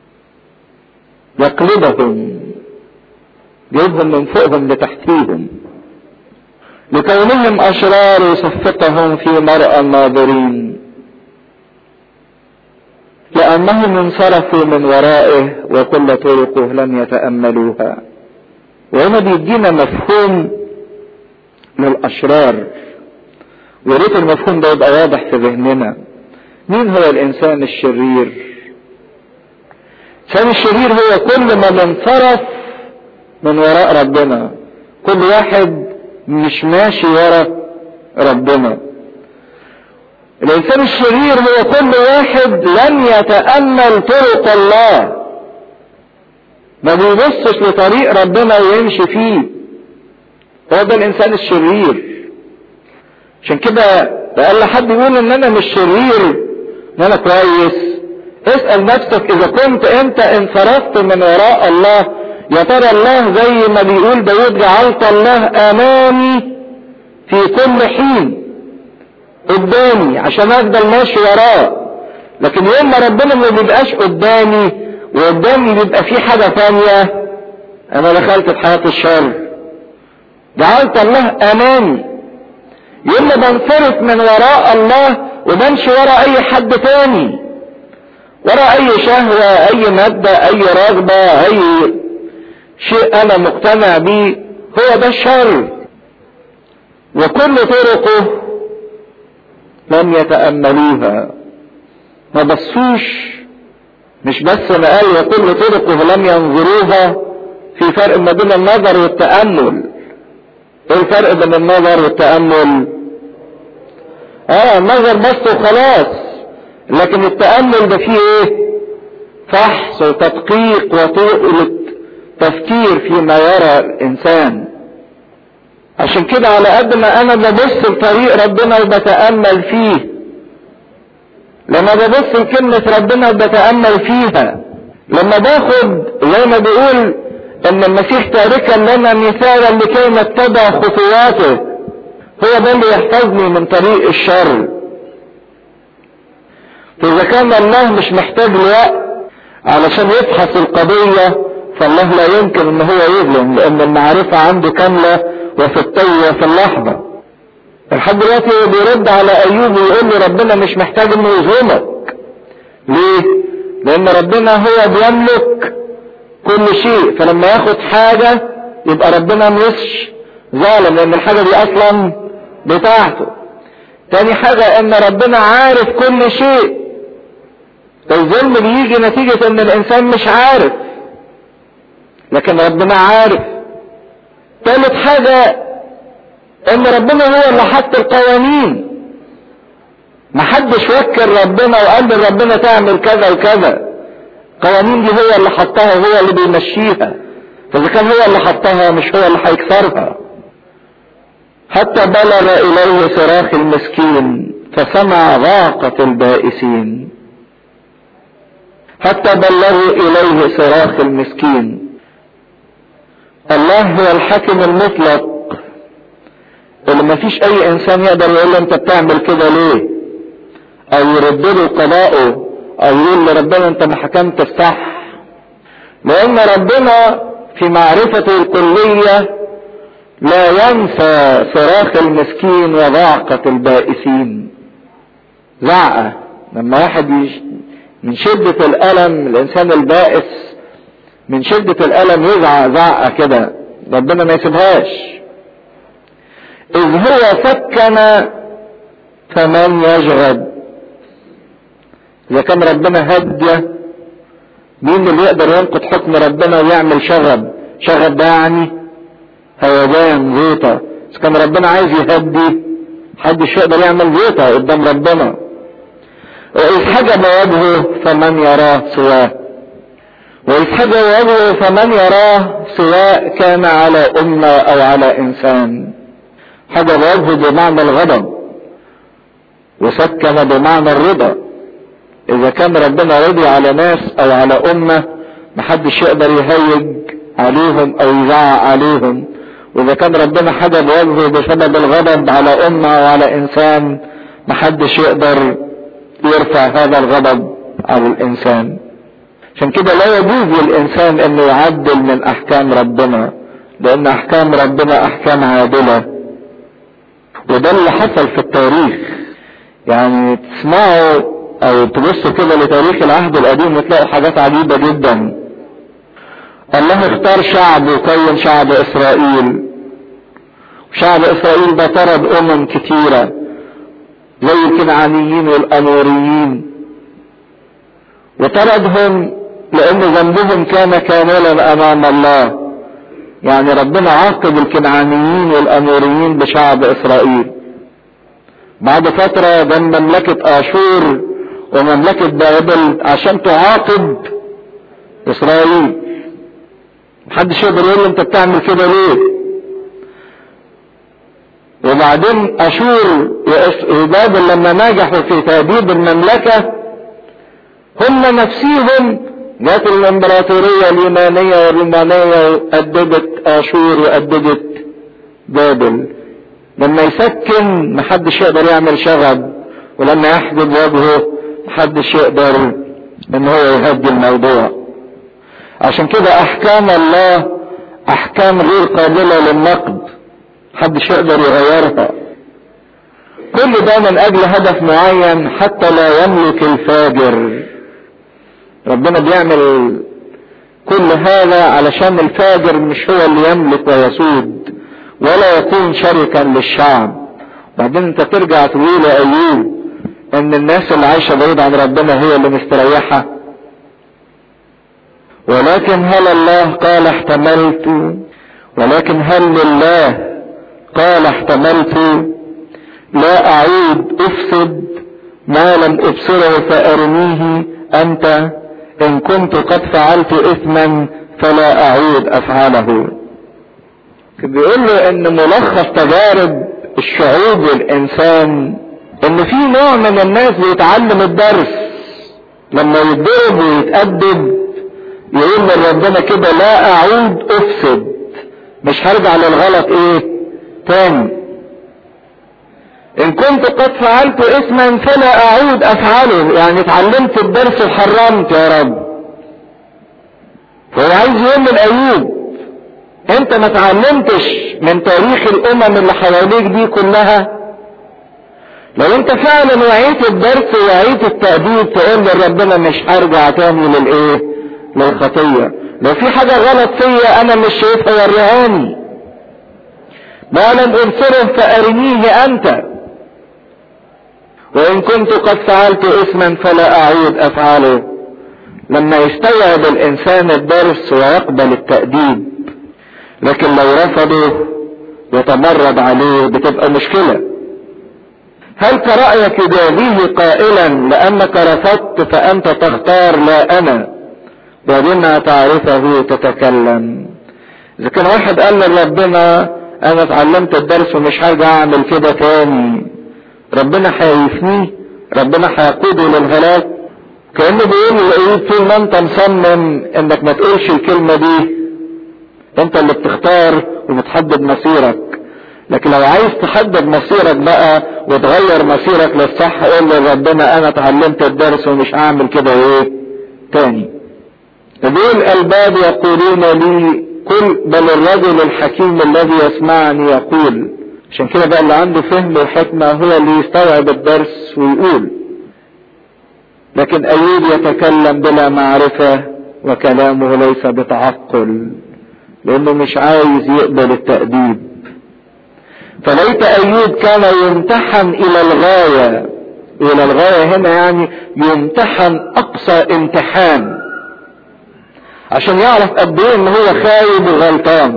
B: يقلبهم يجيبهم من فوقهم لتحتيهم لكونهم اشرار يصفقهم في مرأى الناظرين لانهم انصرفوا من ورائه وكل طرقه لم يتأملوها وهنا بيدينا مفهوم للاشرار وريت المفهوم ده يبقى واضح في ذهننا مين هو الانسان الشرير الانسان الشرير هو كل من انصرف من وراء ربنا كل واحد مش ماشي ورا ربنا الانسان الشرير هو كل واحد لم يتأمل طرق الله ما بيبصش لطريق ربنا ويمشي فيه هو ده الانسان الشرير عشان كده لأقل حد يقول ان انا مش شرير ان انا كويس اسأل نفسك اذا كنت انت انصرفت من وراء الله يا ترى الله زي ما بيقول داود جعلت الله امامي في كل حين قدامي عشان افضل ماشي وراه لكن يوم ما ربنا ما بيبقاش قدامي وقدامي بيبقى في حاجة ثانية انا دخلت في حياة الشر جعلت الله امامي يوم ما بنصرف من وراء الله وبمشي وراء اي حد تاني وراء اي شهوة اي مادة اي رغبة اي شيء انا مقتنع بيه هو ده الشر وكل طرقه لم يتأملوها ما بصوش مش بس ما قال وكل طرقه لم ينظروها في فرق ما بين النظر والتأمل ايه الفرق بين النظر والتأمل اه النظر بس وخلاص لكن التأمل ده فيه ايه فحص وتدقيق وطرق تفكير فيما يرى الانسان عشان كده على قد ما انا ببص لطريق ربنا وبتأمل فيه لما ببص لكلمة ربنا وبتأمل فيها لما باخد زي ما بيقول ان المسيح تاركا لنا مثالا لكي نتبع خطواته هو ده اللي يحفظني من طريق الشر فاذا كان الله مش محتاج لوقت علشان يفحص القضية فالله لا يمكن ان هو يظلم لان المعرفة عنده كاملة وفي الطية في اللحظة لحد دلوقتي هو بيرد على ايوب ويقول له ربنا مش محتاج انه يظلمك ليه لان ربنا هو بيملك كل شيء فلما ياخد حاجة يبقى ربنا مش ظالم لان الحاجة دي اصلا بتاعته تاني حاجة ان ربنا عارف كل شيء الظلم بيجي نتيجة ان الانسان مش عارف لكن ربنا عارف تالت حاجة ان ربنا هو اللي حط القوانين محدش وكل ربنا وقال لربنا تعمل كذا وكذا القوانين دي هو اللي حطها وهو اللي بيمشيها فاذا كان هو اللي حطها مش هو اللي هيكسرها حتى بلغ اليه صراخ المسكين فسمع ضاقة البائسين حتى بلغوا اليه صراخ المسكين الله هو الحاكم المطلق اللي ما فيش اي انسان يقدر يقول له انت بتعمل كده ليه او يرد له قضاءه او يقول لربنا انت ما حكمت الصح لان ربنا في معرفته الكلية لا ينسى صراخ المسكين وضعقة البائسين زعقة لما واحد يش... من شدة الألم الإنسان البائس من شدة الألم يزعق زعقة كده ربنا ما يسيبهاش إذ هو سكن فمن يشغب إذا كان ربنا هدى مين اللي يقدر ينقض حكم ربنا ويعمل شغب شغب ده يعني هيجان زيطة إذا كان ربنا عايز يهدي محدش يقدر يعمل زيطة قدام ربنا وإذ حجب وجهه فمن يراه سواه وإذ حجب وجهه فمن يراه سواء كان على أمة أو على إنسان حجب وجهه بمعنى الغضب وسكن بمعنى الرضا إذا كان ربنا رضي على ناس أو على أمة محدش يقدر يهيج عليهم أو يزعق عليهم وإذا كان ربنا حجب وجهه بسبب الغضب على أمة أو على إنسان محدش يقدر يرفع هذا الغضب على الإنسان عشان كده لا يجوز للإنسان أنه يعدل من أحكام ربنا لأن أحكام ربنا أحكام عادلة وده اللي حصل في التاريخ يعني تسمعوا او تبصوا كده لتاريخ العهد القديم وتلاقوا حاجات عجيبة جدا الله اختار شعب وكون شعب اسرائيل شعب اسرائيل ده طرد امم كتيرة زي الكنعانيين والاموريين وطردهم لان ذنبهم كان كاملا امام الله يعني ربنا عاقب الكنعانيين والاموريين بشعب اسرائيل بعد فترة ده مملكة اشور ومملكة بابل عشان تعاقب اسرائيل محدش يقدر يقول له انت بتعمل كده ليه وبعدين اشور وبابل لما نجحوا في تهديد المملكة هم نفسيهم جات الامبراطورية اليونانية والرومانية وأدبت اشور وأدبت بابل لما يسكن محدش يقدر يعمل شغب ولما يحجب وجهه محدش يقدر ان هو يهدي الموضوع عشان كده احكام الله احكام غير قابلة للنقد محدش يقدر يغيرها كل ده من اجل هدف معين حتى لا يملك الفاجر ربنا بيعمل كل هذا علشان الفاجر مش هو اللي يملك ويسود ولا يكون شركا للشعب بعدين انت ترجع تقول يا ايوب ان الناس اللي عايشة بعيد عن ربنا هي اللي مستريحة ولكن هل الله قال احتملت ولكن هل لله قال احتملت لا اعود افسد ما لم ابصره فارميه انت ان كنت قد فعلت اثما فلا اعود افعله بيقول له ان ملخص تجارب الشعوب والانسان ان في نوع من الناس بيتعلم الدرس لما يتضرب ويتأدب يقول لربنا كده لا اعود افسد مش هرجع للغلط ايه تاني ان كنت قد فعلت اسما فلا اعود افعله يعني اتعلمت الدرس وحرمت يا رب هو عايز يقول لايوب انت ما اتعلمتش من تاريخ الامم اللي حواليك دي كلها لو انت فعلا وعيت الدرس ووعيت التأديب تقول لربنا مش هرجع تاني للايه للخطية لو في حاجة غلط فيا انا مش شايفها وريهاني ما لم ابصره فارنيه انت وان كنت قد فعلت اسما فلا اعود افعله لما يستوعب الانسان الدرس ويقبل التأديب لكن لو رفضه وتمرد عليه بتبقى مشكلة هل كرأيك يجازيه قائلا لأنك رفضت فأنت تختار لا أنا وبما تعرفه تتكلم إذا كان واحد قال لربنا أنا اتعلمت الدرس ومش هرجع أعمل كده تاني ربنا هيفنيه ربنا هيقوده للهلاك كأنه بيقول لأيوب طول ما أنت مصمم إنك ما تقولش الكلمة دي انت اللي بتختار وبتحدد مصيرك لكن لو عايز تحدد مصيرك بقى وتغير مصيرك للصح قول لربنا انا اتعلمت الدرس ومش هعمل كده ايه تاني دول الباب يقولون لي قل بل الرجل الحكيم الذي يسمعني يقول عشان كده بقى اللي عنده فهم وحكمة هو اللي يستوعب الدرس ويقول لكن ايوب يتكلم بلا معرفة وكلامه ليس بتعقل لانه مش عايز يقبل التأديب فليت ايوب كان يمتحن الى الغاية الى الغاية هنا يعني يمتحن اقصى امتحان عشان يعرف قد ايه ان هو خايب وغلطان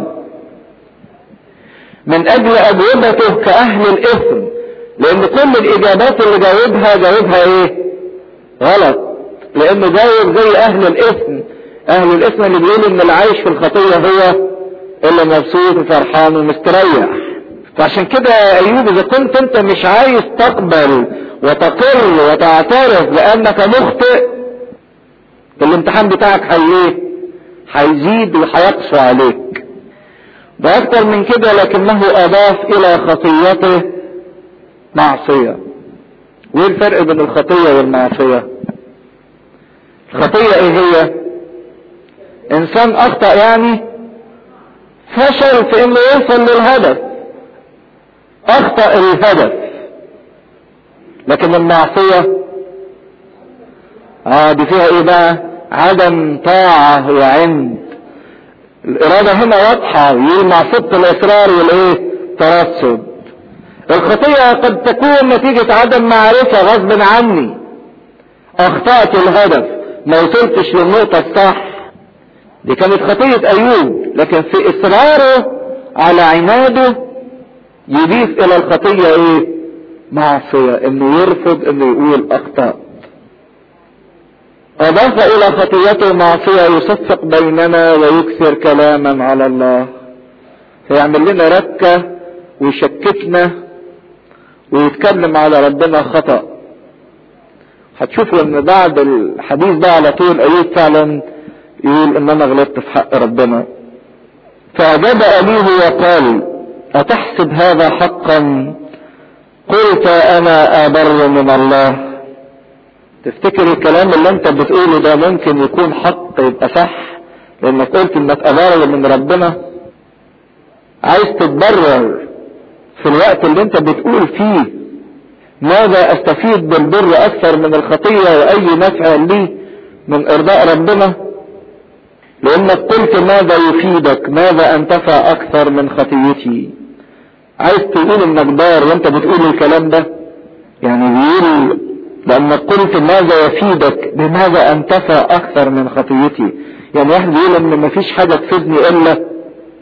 B: من اجل اجوبته كاهل الاثم لان كل الاجابات اللي جاوبها جاوبها ايه غلط لانه جاوب زي اهل الاثم اهل الاثم اللي بيقولوا ان العايش في الخطية هو اللي مبسوط وفرحان ومستريح فعشان كده يا ايوب اذا كنت انت مش عايز تقبل وتقر وتعترف بانك مخطئ الامتحان بتاعك هي هيزيد وهيقسو عليك ده اكتر من كده لكنه اضاف الى خطيته معصية وايه الفرق بين الخطية والمعصية الخطية ايه هي انسان اخطأ يعني فشل في انه يوصل للهدف اخطأ الهدف لكن المعصية اه دي فيها ايه بقى عدم طاعة وعند الارادة هنا واضحة يقول معصية الاصرار والايه ترصد الخطيئة قد تكون نتيجة عدم معرفة غصب عني اخطأت الهدف ما وصلتش للنقطة الصح دي كانت خطية ايوب لكن في اصراره على عناده يضيف الى الخطية ايه معصية انه يرفض انه يقول اخطأت اضاف الى خطيته معصية يصفق بيننا ويكثر كلاما على الله هيعمل لنا ركة ويشككنا ويتكلم على ربنا خطأ هتشوفوا ان بعد الحديث ده على طول ايوب فعلا يقول ان انا غلطت في حق ربنا فاجاب ابيه وقال اتحسب هذا حقا قلت انا ابر من الله تفتكر الكلام اللي انت بتقوله ده ممكن يكون حق يبقى صح لانك قلت انك ابر من ربنا عايز تتبرر في الوقت اللي انت بتقول فيه ماذا استفيد بالبر اكثر من الخطية واي نفع لي من ارضاء ربنا لانك قلت ماذا يفيدك ماذا انتفع اكثر من خطيتي عايز تقول انك بار وانت بتقول الكلام ده يعني بيقول لانك قلت ماذا يفيدك بماذا انتفع اكثر من خطيتي يعني واحد بيقول ان مفيش حاجة تفيدني الا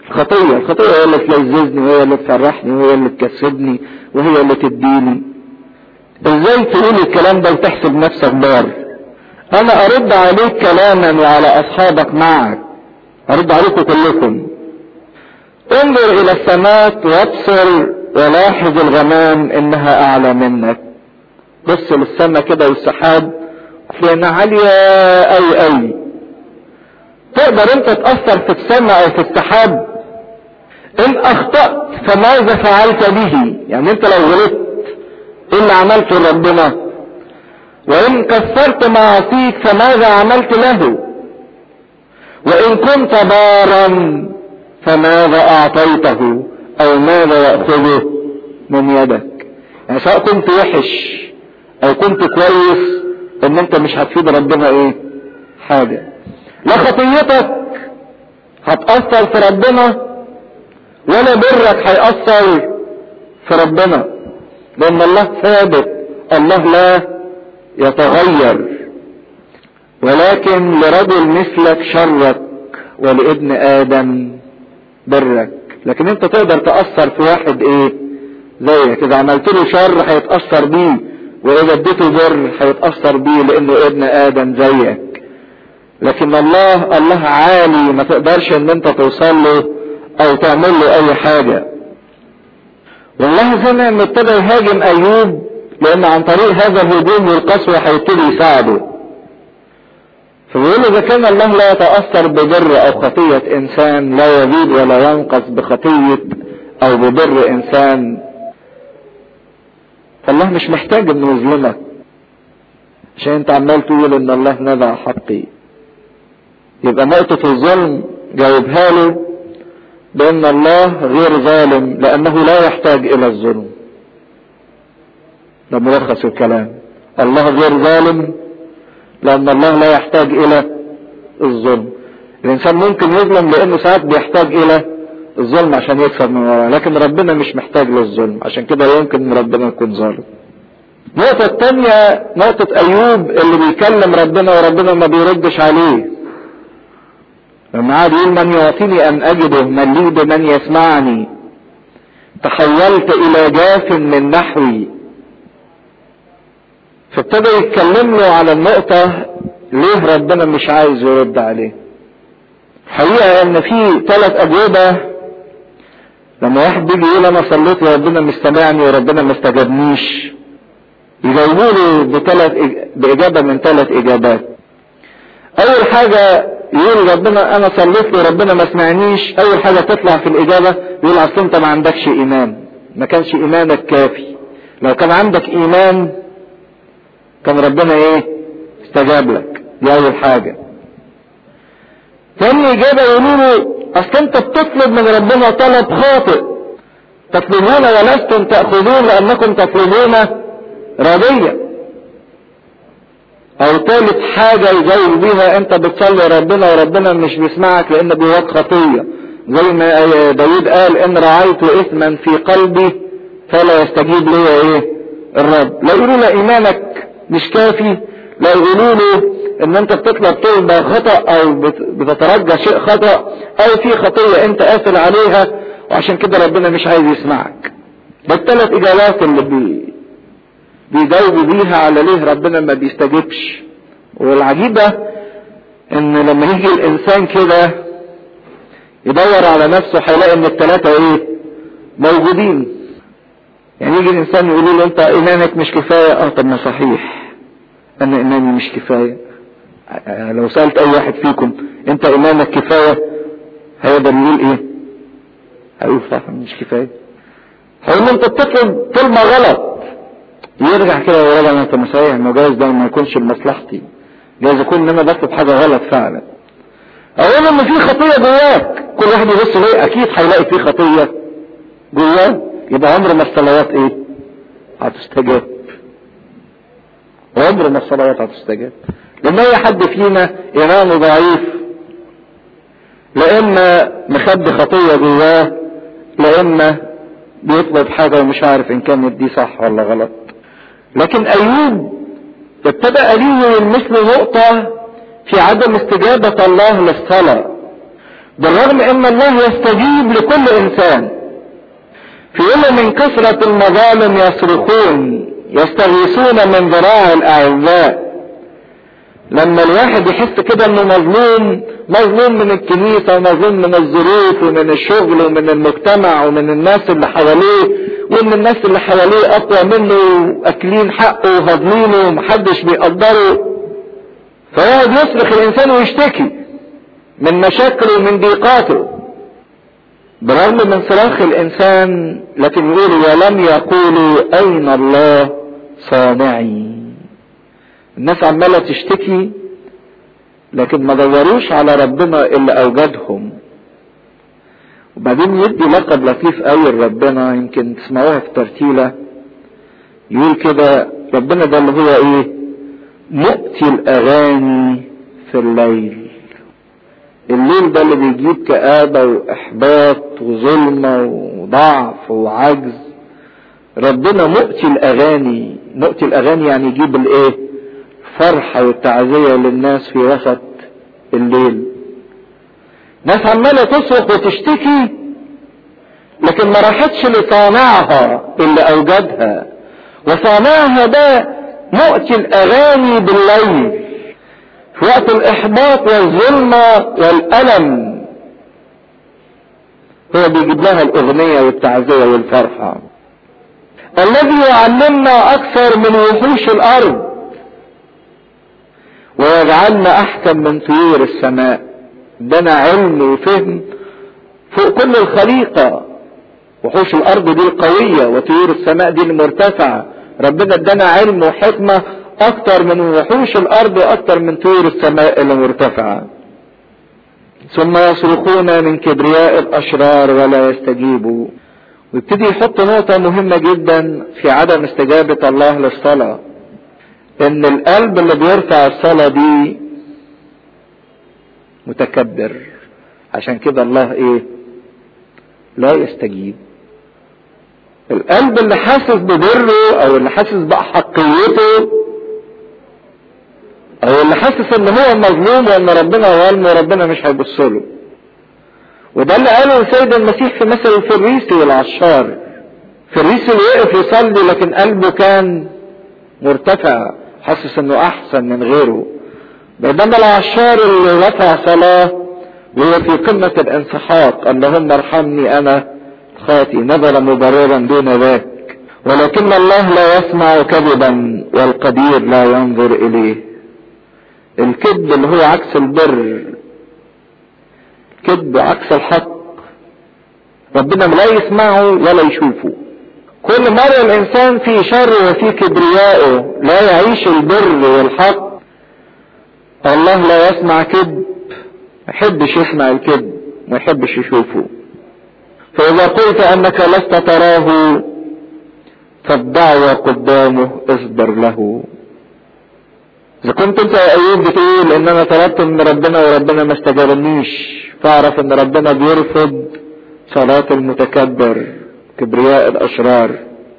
B: الخطية الخطية هي اللي تلذذني وهي اللي تفرحني وهي اللي تكسبني وهي اللي تديني ازاي تقول الكلام ده وتحسب نفسك بار انا ارد عليك كلاما وعلى اصحابك معك ارد عليكم كلكم انظر الى السماء وابصر ولاحظ الغمام انها اعلى منك بص للسماء كده والسحاب لانها عالية اوي اوي تقدر انت تأثر في السماء او في السحاب ان اخطأت فماذا فعلت به يعني انت لو غلطت ايه اللي عملته لربنا وان كسرت معاصيك فماذا عملت له وان كنت بارا فماذا اعطيته او ماذا يأخذه من يدك يعني سواء كنت وحش او كنت كويس ان انت مش هتفيد ربنا ايه حاجة لا خطيتك هتأثر في ربنا ولا برك هيأثر في ربنا لان الله ثابت الله لا يتغير ولكن لرجل مثلك شرك ولابن ادم برك لكن انت تقدر تأثر في واحد ايه زيك اذا عملت له شر هيتأثر بيه واذا اديته بر هيتأثر بيه لانه ابن ادم زيك لكن الله الله عالي ما تقدرش ان انت توصل له او تعمل له اي حاجة والله زي ما ابتدى يهاجم ايوب لان عن طريق هذا الهجوم والقسوة هيبتدي يساعده فبيقول اذا كان الله لا يتأثر ببر او خطية انسان لا يزيد ولا ينقص بخطية او ببر انسان فالله مش محتاج انه يظلمك عشان انت عمال تقول ان الله نزع حقي يبقى نقطة الظلم جاوبها له بان الله غير ظالم لانه لا يحتاج الى الظلم ده ملخص الكلام الله غير ظالم لان الله لا يحتاج الى الظلم الانسان ممكن يظلم لانه ساعات بيحتاج الى الظلم عشان يكسب من وراه لكن ربنا مش محتاج للظلم عشان كده يمكن ان ربنا يكون ظالم النقطة التانية نقطة ايوب اللي بيكلم ربنا وربنا ما بيردش عليه لما قعد يقول من يعطيني ان اجده من لي بمن يسمعني تحولت الى جاف من نحوي فابتدى يتكلم له على النقطة ليه ربنا مش عايز يرد عليه حقيقة ان في ثلاث اجوبة لما واحد بيجي يقول انا صليت وربنا مش سامعني وربنا ما استجابنيش يجاوبوا له بثلاث باجابة من ثلاث اجابات اول حاجة يقول ربنا انا صليت وربنا ما سمعنيش اول حاجة تطلع في الاجابة يقول اصل انت ما عندكش ايمان ما كانش ايمانك كافي لو كان عندك ايمان كان ربنا ايه استجاب لك دي اول حاجة تاني اجابة يقولوا له اصل انت بتطلب من ربنا طلب خاطئ تطلبون ولستم تأخذون لانكم تطلبون راضية او ثالث حاجة يجاوب بيها انت بتصلي ربنا وربنا مش بيسمعك لان جواك خطية زي ما داود قال ان رعيت اثما في قلبي فلا يستجيب لي ايه الرب لا يقولوا له ايمانك مش كافي لا يقولوا له ان انت بتطلب طلبة خطأ او بتترجى شيء خطأ او في خطية انت قافل عليها وعشان كده ربنا مش عايز يسمعك ده الثلاث اجابات اللي بي بيجاوبوا بيها على ليه ربنا ما بيستجيبش والعجيبة ان لما يجي الانسان كده يدور على نفسه هيلاقي ان الثلاثة ايه موجودين يعني يجي الانسان يقول له انت ايمانك مش كفاية اه طب ما صحيح انا ايماني مش كفاية لو سألت اي واحد فيكم انت ايمانك كفاية هيقدر يقول ايه هيقول صح مش كفاية هيقول له انت بتطلب كلمة غلط يرجع كده ويراجع انت مسيح ما جايز ده ما يكونش لمصلحتي جايز يكون ان انا بكتب حاجه غلط فعلا اقول ان في خطيه جواك كل واحد يبص ليه اكيد هيلاقي في خطيه جواه يبقى عمر ما الصلوات ايه هتستجاب عمر ما الصلوات هتستجاب لما اي حد فينا ايمانه ضعيف لا اما مخبي خطيه جواه لا اما بيطلب حاجه ومش عارف ان كانت دي صح ولا غلط لكن ايوب ابتدأ ليه مثل نقطة في عدم استجابة الله للصلاة بالرغم ان الله يستجيب لكل انسان في يوم من كثرة المظالم يصرخون يستغيثون من ذراع الاعزاء لما الواحد يحس كده انه مظلوم مظلوم من الكنيسة ومظلوم من الظروف ومن الشغل ومن المجتمع ومن الناس اللي حواليه وان الناس اللي حواليه اقوى منه واكلين حقه وهاضمينه ومحدش بيقدره فيقعد يصرخ الانسان ويشتكي من مشاكله ومن ضيقاته برغم من صراخ الانسان لكن يقول ولم يقولوا اين الله صانعي الناس عمالة تشتكي لكن ما دوروش على ربنا اللي اوجدهم وبعدين يدي لقب لطيف قوي لربنا يمكن تسمعوها في ترتيلة يقول كده ربنا ده اللي هو ايه مؤتي الاغاني في الليل الليل ده اللي بيجيب كآبة واحباط وظلمة وضعف وعجز ربنا مؤتي الاغاني مؤتي الاغاني يعني يجيب الايه فرحة والتعزية للناس في وسط الليل ناس عمالة تصرخ وتشتكي لكن ما راحتش لصانعها اللي اوجدها وصانعها ده مؤتي الاغاني بالليل في وقت الاحباط والظلمة والالم هو بيجيب لها الاغنية والتعزية والفرحة الذي يعلمنا اكثر من وحوش الارض ويجعلنا احكم من طيور السماء ادانا علم وفهم فوق كل الخليقة وحوش الارض دي القوية وطيور السماء دي المرتفعة ربنا ادانا علم وحكمة اكتر من وحوش الارض واكتر من طيور السماء المرتفعة ثم يصرخون من كبرياء الاشرار ولا يستجيبوا ويبتدي يحط نقطة مهمة جدا في عدم استجابة الله للصلاة ان القلب اللي بيرفع الصلاة دي متكبر عشان كده الله ايه لا يستجيب القلب اللي حاسس ببره او اللي حاسس بأحقيته او اللي حاسس ان هو مظلوم وان ربنا ظالمه وربنا مش هيبص له وده اللي قاله السيد المسيح في مثل الفريسي والعشار الفريسي اللي وقف يصلي لكن قلبه كان مرتفع حاسس انه احسن من غيره بينما العشار اللي رفع صلاة وهو في قمة الانسحاق اللهم ارحمني انا خاطي نظر مبررا دون ذاك ولكن الله لا يسمع كذبا والقدير لا ينظر اليه الكذب اللي هو عكس البر كذب عكس الحق ربنا لا يسمعه ولا يشوفه كل مرة الانسان في شر وفي كبريائه لا يعيش البر والحق الله لا يسمع كذب ما يحبش يسمع الكذب ما يحبش يشوفه فاذا قلت انك لست تراه فالدعوة قدامه اصبر له اذا كنت انت يا ايوب بتقول ان انا طلبت من ربنا وربنا ما استجابنيش فاعرف ان ربنا بيرفض صلاة المتكبر كبرياء الاشرار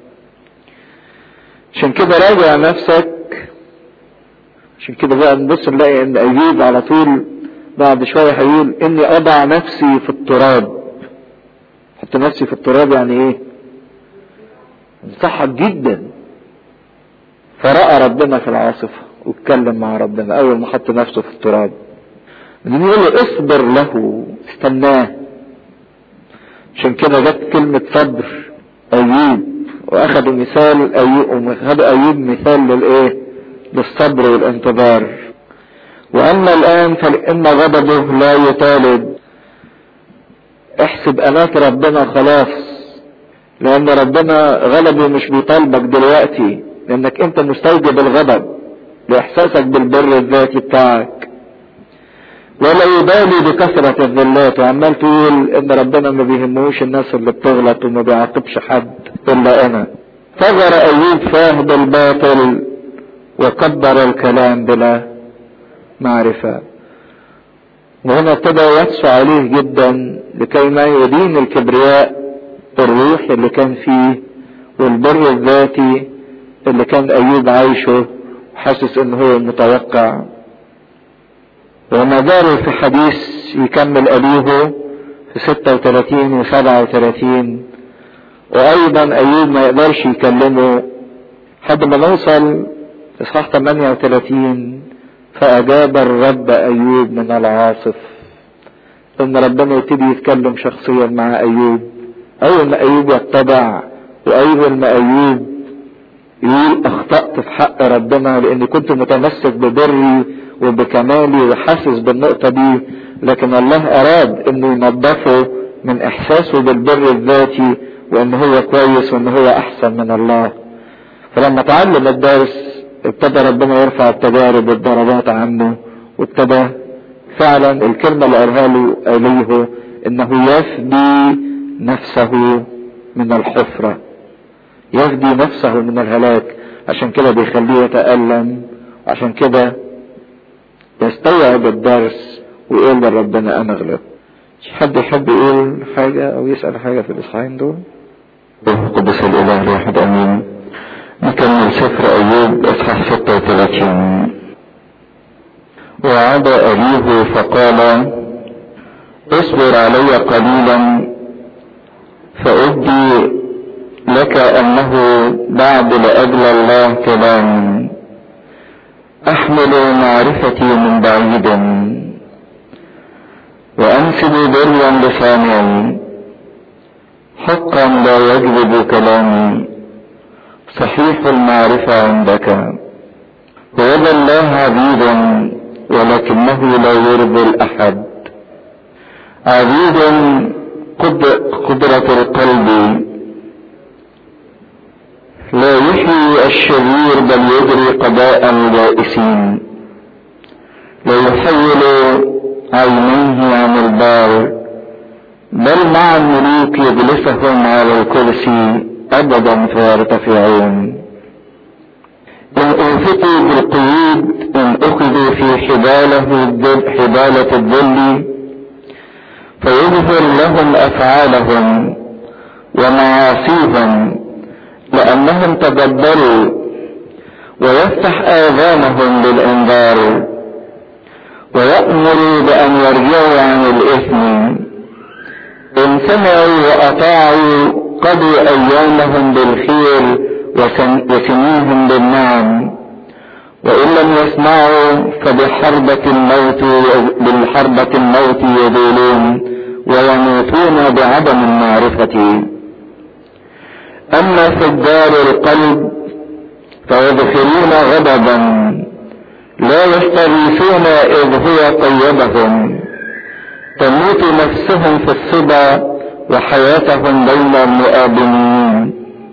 B: عشان كده راجع نفسك عشان كده بقى نبص نلاقي ان ايوب على طول بعد شوية هيقول اني اضع نفسي في التراب حط نفسي في التراب يعني ايه انصحك جدا فرأى ربنا في العاصفة واتكلم مع ربنا اول ما حط نفسه في التراب بعدين يقول له اصبر له استناه عشان كده جت كلمة صبر ايوب واخدوا مثال ايوب واخدوا ايوب مثال للايه للصبر والانتظار واما الان فان غضبه لا يطالب احسب انات ربنا خلاص لان ربنا غضبه مش بيطالبك دلوقتي لانك انت مستوجب الغضب لاحساسك بالبر الذاتي بتاعك ولا يبالي بكثرة الذلات وعمال تقول ان ربنا ما بيهموش الناس اللي بتغلط وما بيعاقبش حد الا انا فجر ايوب فاه بالباطل وكبر الكلام بلا معرفة وهنا ابتدى يقسو عليه جدا لكي ما يدين الكبرياء الروح اللي كان فيه والبر الذاتي اللي كان ايوب عايشه حاسس ان هو متوقع وما زالوا في حديث يكمل أبيه في 36 و37 وايضا ايوب ما يقدرش يكلمه لحد ما نوصل اصحاح 38 فاجاب الرب ايوب من العاصف ان ربنا يبتدي يتكلم شخصيا مع ايوب اول ما ايوب يتبع واول ما ايوب يقول اخطأت في حق ربنا لاني كنت متمسك ببري وبكمالي وحاسس بالنقطة دي لكن الله اراد انه ينظفه من احساسه بالبر الذاتي وان هو كويس وان هو احسن من الله فلما تعلم الدرس ابتدى ربنا يرفع التجارب والضربات عنه وابتدى فعلا الكلمة اللي قالها له اليه انه يفدي نفسه من الحفرة يفدي نفسه من الهلاك عشان كده بيخليه يتألم عشان كده يستوعب الدرس ويقول لربنا انا غلطت مش حد يحب يقول حاجة او يسأل حاجة في الاصحاحين دول
A: قدس الاله الواحد امين نكمل سفر ايوب اصحاح 36 وعاد أبيه فقال اصبر علي قليلا فأدي لك أنه بعد لأجل الله كلام أحمل معرفتي من بعيد وأنسب بريا لساني حقا لا يكذب كلامي صحيح المعرفة عندك ويد الله عبيد ولكنه لا يرضي الأحد عبيد قدرة القلب لا يحيي الشرير بل يجري قضاء البائسين لا يحول عينيه عن البار بل مع الملوك يجلسهم على الكرسي ابدا فيرتفعون ان انفتوا بالقيود ان اخذوا في حباله الذل حبالة الذل فيظهر لهم افعالهم ومعاصيهم لانهم تدبروا ويفتح اذانهم للانذار ويأمر بان يرجعوا عن الاثم ان سمعوا واطاعوا قضوا ايامهم بالخير وسنيهم بالنعم وان لم يسمعوا فبحربة الموت بالحربة الموت يذولون ويموتون بعدم المعرفة اما فجار القلب فيدخلون غضبا لا يستغيثون اذ هو طيبهم تموت نفسهم في الصبا وحياتهم بين المؤابنين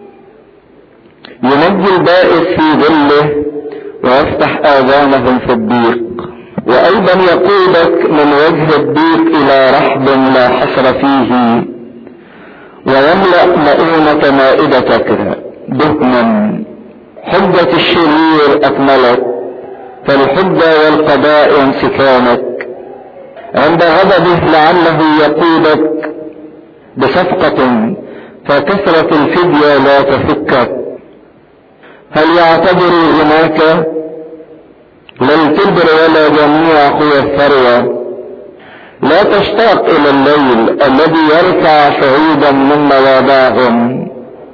A: ينجي البائس في ظله ويفتح آذانهم في الضيق وأيضا يقودك من وجه الضيق إلى رحب لا حصر فيه ويملأ مؤونة مائدتك دهما حجة الشرير أكملت فالحجة والقضاء انسكانك عند غضبه لعله يقودك بصفقة فكثرة الفدية لا تفكك هل يعتبر هناك لا الكبر ولا جميع قوى الثروة لا تشتاق الى الليل الذي يرفع شعوبا من مواضعهم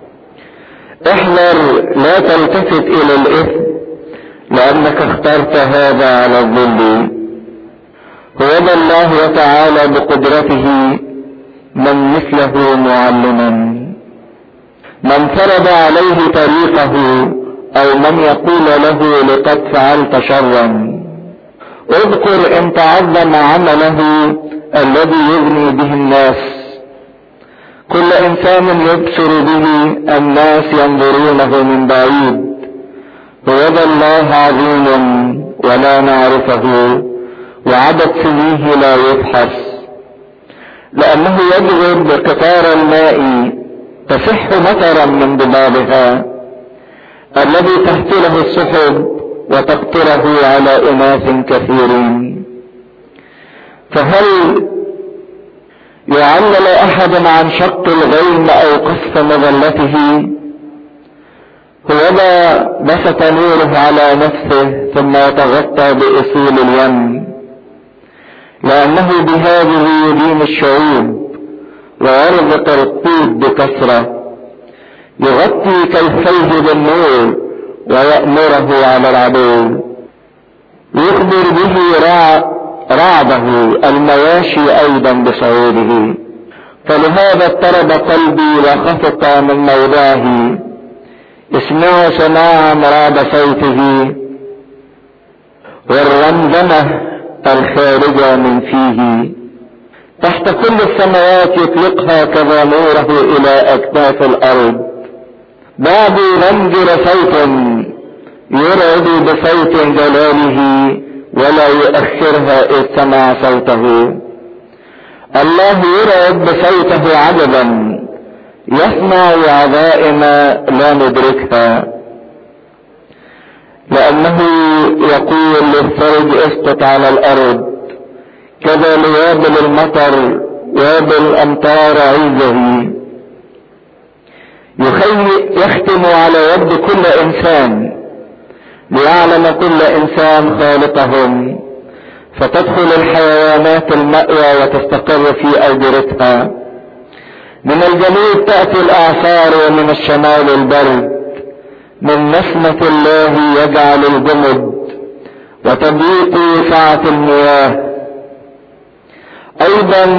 A: احذر لا تلتفت الى الاثم لانك اخترت هذا على الظل هو الله تعالى بقدرته من مثله معلما من فرض عليه طريقه او من يقول له لقد فعلت شرا اذكر ان تعظم عمله الذي يغني به الناس كل انسان يبصر به الناس ينظرونه من بعيد ويد الله عظيم ولا نعرفه وعدد سنيه لا يفحص لانه يجذب بقطار الماء تصح مطرا من ضبابها الذي تحتله السحب وتقطره على اناس كثيرين فهل يعلل احد عن شق الغيم او قصف مظلته هو بسط نوره على نفسه ثم يتغطى باصول اليم لانه بهذه يدين الشعوب
B: ويرزق القوت بكثرة يغطي كيفيه بالنور ويأمره على العدو يخبر به رع... رعده المواشي أيضا بصعوده فلهذا اضطرب قلبي وخفق من موضعه اسمعوا سماعا رعد صوته والرمزمة الخارجة من فيه تحت كل السماوات يطلقها كذا نوره الى اكتاف الارض بعد رمز صوت يرعد بصوت جلاله ولا يؤخرها اذ سمع صوته الله يرعد بصوته عجبا يسمع عظائم لا ندركها لانه يقول للثلج اسقط على الارض كذا ليابل المطر وابل امطار عزه يختم على يد كل انسان ليعلم كل انسان خالقهم فتدخل الحيوانات المأوى وتستقر في أوجرتها من الجنوب تأتي الأعصار ومن الشمال البرد من نسمة الله يجعل الجمد وتضيق سعة المياه ايضا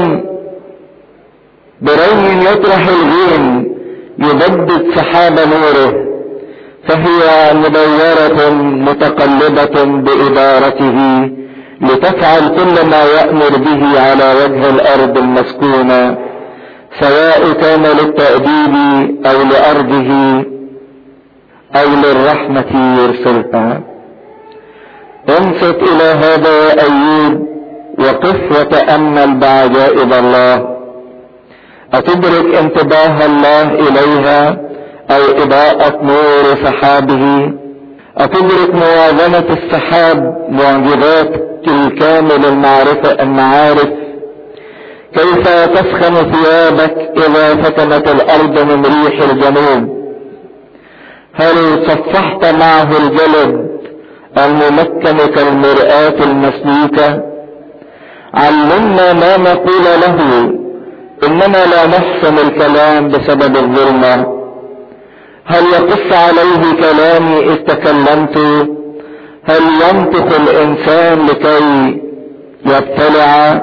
B: برين يطرح الغيم يبدد سحاب نوره فهي مدورة متقلبة بإدارته لتفعل كل ما يأمر به على وجه الأرض المسكونة سواء كان للتأديب أو لأرضه أو للرحمة يرسلها انصت إلى هذا يا أيوب وقف وتأمل بعجائب الله أتدرك انتباه الله إليها أو إضاءة نور سحابه أتدرك موازنة السحاب معجزات الكامل المعرفة المعارف كيف تسخن ثيابك إذا سكنت الأرض من ريح الجنوب هل صفحت معه الجلد الممكن كالمرآة المسلوكة علمنا ما نقول له اننا لا نحسن الكلام بسبب الظلمة هل يقص عليه كلامي اذ تكلمت هل ينطق الانسان لكي يبتلع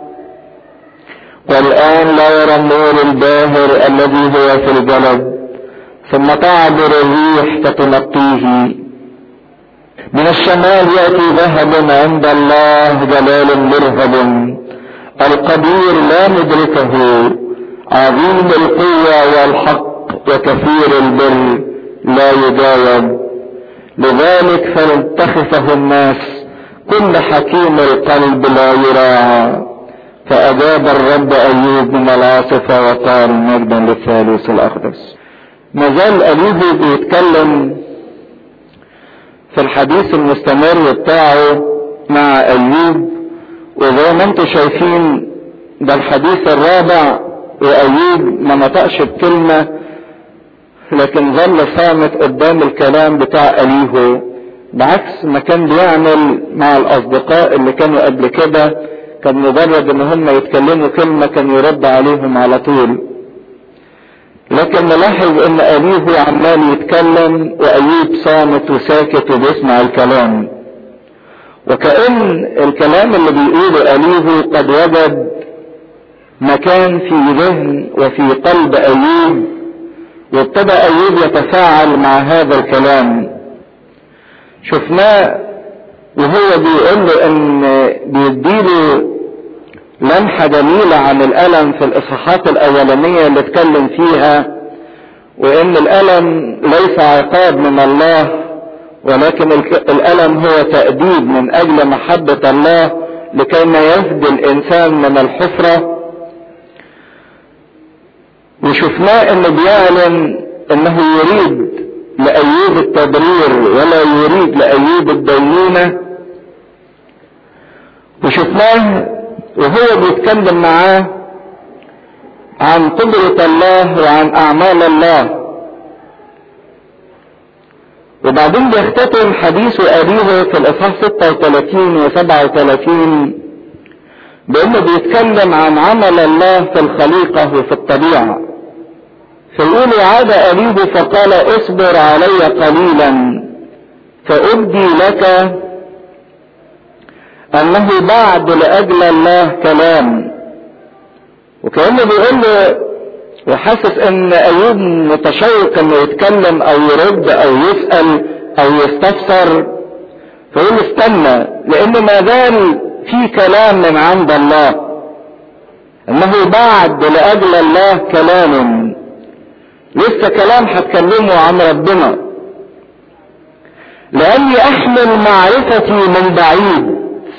B: والان لا يرى النور الباهر الذي هو في الجلد ثم تعبر الريح فتنقيه من الشمال يأتي ذهب عند الله جلال مرهب القدير لا ندركه عظيم القوة والحق وكثير البر لا يجاوب لذلك فلتخفه الناس كل حكيم القلب لا يراعى فأجاب الرب أيوب من العاصفة وقال مجدا للثالوث الأقدس ما زال أيوب بيتكلم في الحديث المستمر بتاعه مع ايوب وزي ما انتم شايفين ده الحديث الرابع وايوب ما نطقش بكلمة لكن ظل صامت قدام الكلام بتاع اليهو بعكس ما كان بيعمل مع الاصدقاء اللي كانوا قبل كده كان مجرد ان هم يتكلموا كلمة كان يرد عليهم على طول لكن نلاحظ ان ايوب عمال يتكلم وايوب صامت وساكت وبيسمع الكلام وكأن الكلام اللي بيقوله ايوب قد وجد مكان في ذهن وفي قلب ايوب وابتدى ايوب يتفاعل مع هذا الكلام شفناه وهو بيقول له ان بيديله لمحة جميلة عن الألم في الإصحاحات الأولانية اللي اتكلم فيها وإن الألم ليس عقاب من الله ولكن الألم هو تأديب من أجل محبة الله لكي ما يفدي الإنسان من الحفرة وشفناه إنه بيعلن إنه يريد لأيوب التبرير ولا يريد لأيوب الدينونة وشفناه وهو بيتكلم معاه عن قدرة الله وعن أعمال الله وبعدين بيختتم حديث أبيه في الإصحاح 36 و 37 بانه بيتكلم عن عمل الله في الخليقة وفي الطبيعة فيقول عاد أليه فقال اصبر علي قليلا فأبدي لك أنه بعد لأجل الله كلام وكأنه بيقول له وحاسس ان ايوب متشوق انه يتكلم او يرد او يسأل او يستفسر فيقول استنى لان ما زال في كلام من عند الله انه بعد لاجل الله كلام لسه كلام هتكلمه عن ربنا لاني احمل معرفتي من بعيد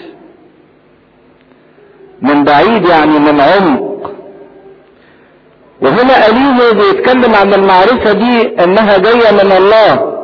B: من بعيد يعني من عمق وهنا أليه بيتكلم عن المعرفة دي انها جاية من الله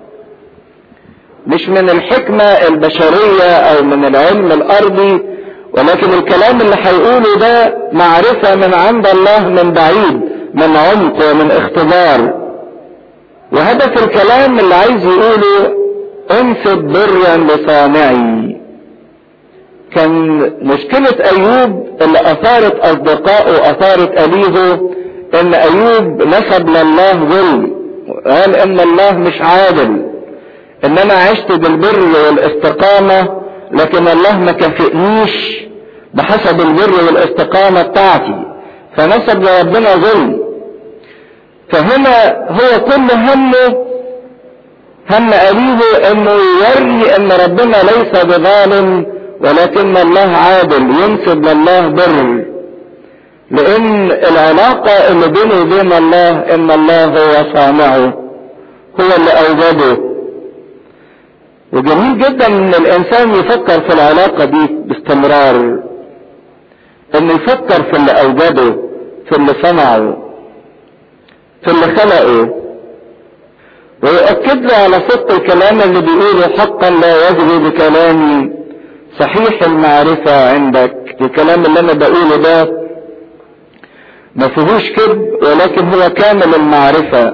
B: مش من الحكمة البشرية او من العلم الارضي ولكن الكلام اللي هيقوله ده معرفة من عند الله من بعيد من عمق ومن اختبار وهدف الكلام اللي عايز يقوله انسب برا لصانعي كان مشكلة ايوب اللي اثارت اصدقائه واثارت اليهه ان ايوب نسب لله ظلم قال ان الله مش عادل ان انا عشت بالبر والاستقامة لكن الله ما كافئنيش بحسب البر والاستقامة بتاعتي فنسب لربنا ظلم فهنا هو كل همه هم أبيه انه يوري ان ربنا ليس بظالم ولكن الله عادل ينسب لله بر لان العلاقة اللي بينه وبين الله ان الله هو صانعه هو اللي اوجده وجميل جدا ان الانسان يفكر في العلاقة دي باستمرار انه يفكر في اللي اوجده في اللي صنعه في اللي خلقه ويؤكد له على صدق الكلام اللي بيقوله حقا لا يجري بكلامي صحيح المعرفة عندك الكلام اللي انا بقوله ده ما فيهوش كذب ولكن هو كامل المعرفة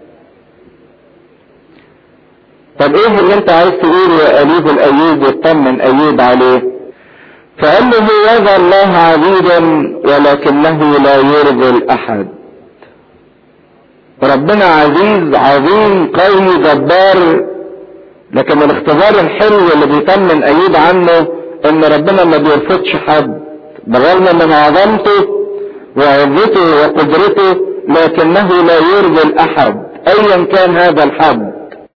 B: طب ايه اللي انت عايز تقوله يا ايوب الايوب يطمن ايوب عليه فقال له يظى الله عبيدا ولكنه لا يرضي الاحد ربنا عزيز عظيم قوي جبار لكن الاختبار الحلو اللي بيطمن ايوب عنه ان ربنا ما بيرفضش حد بالرغم من عظمته وعزته وقدرته لكنه لا يرضي الاحد ايا كان هذا الحد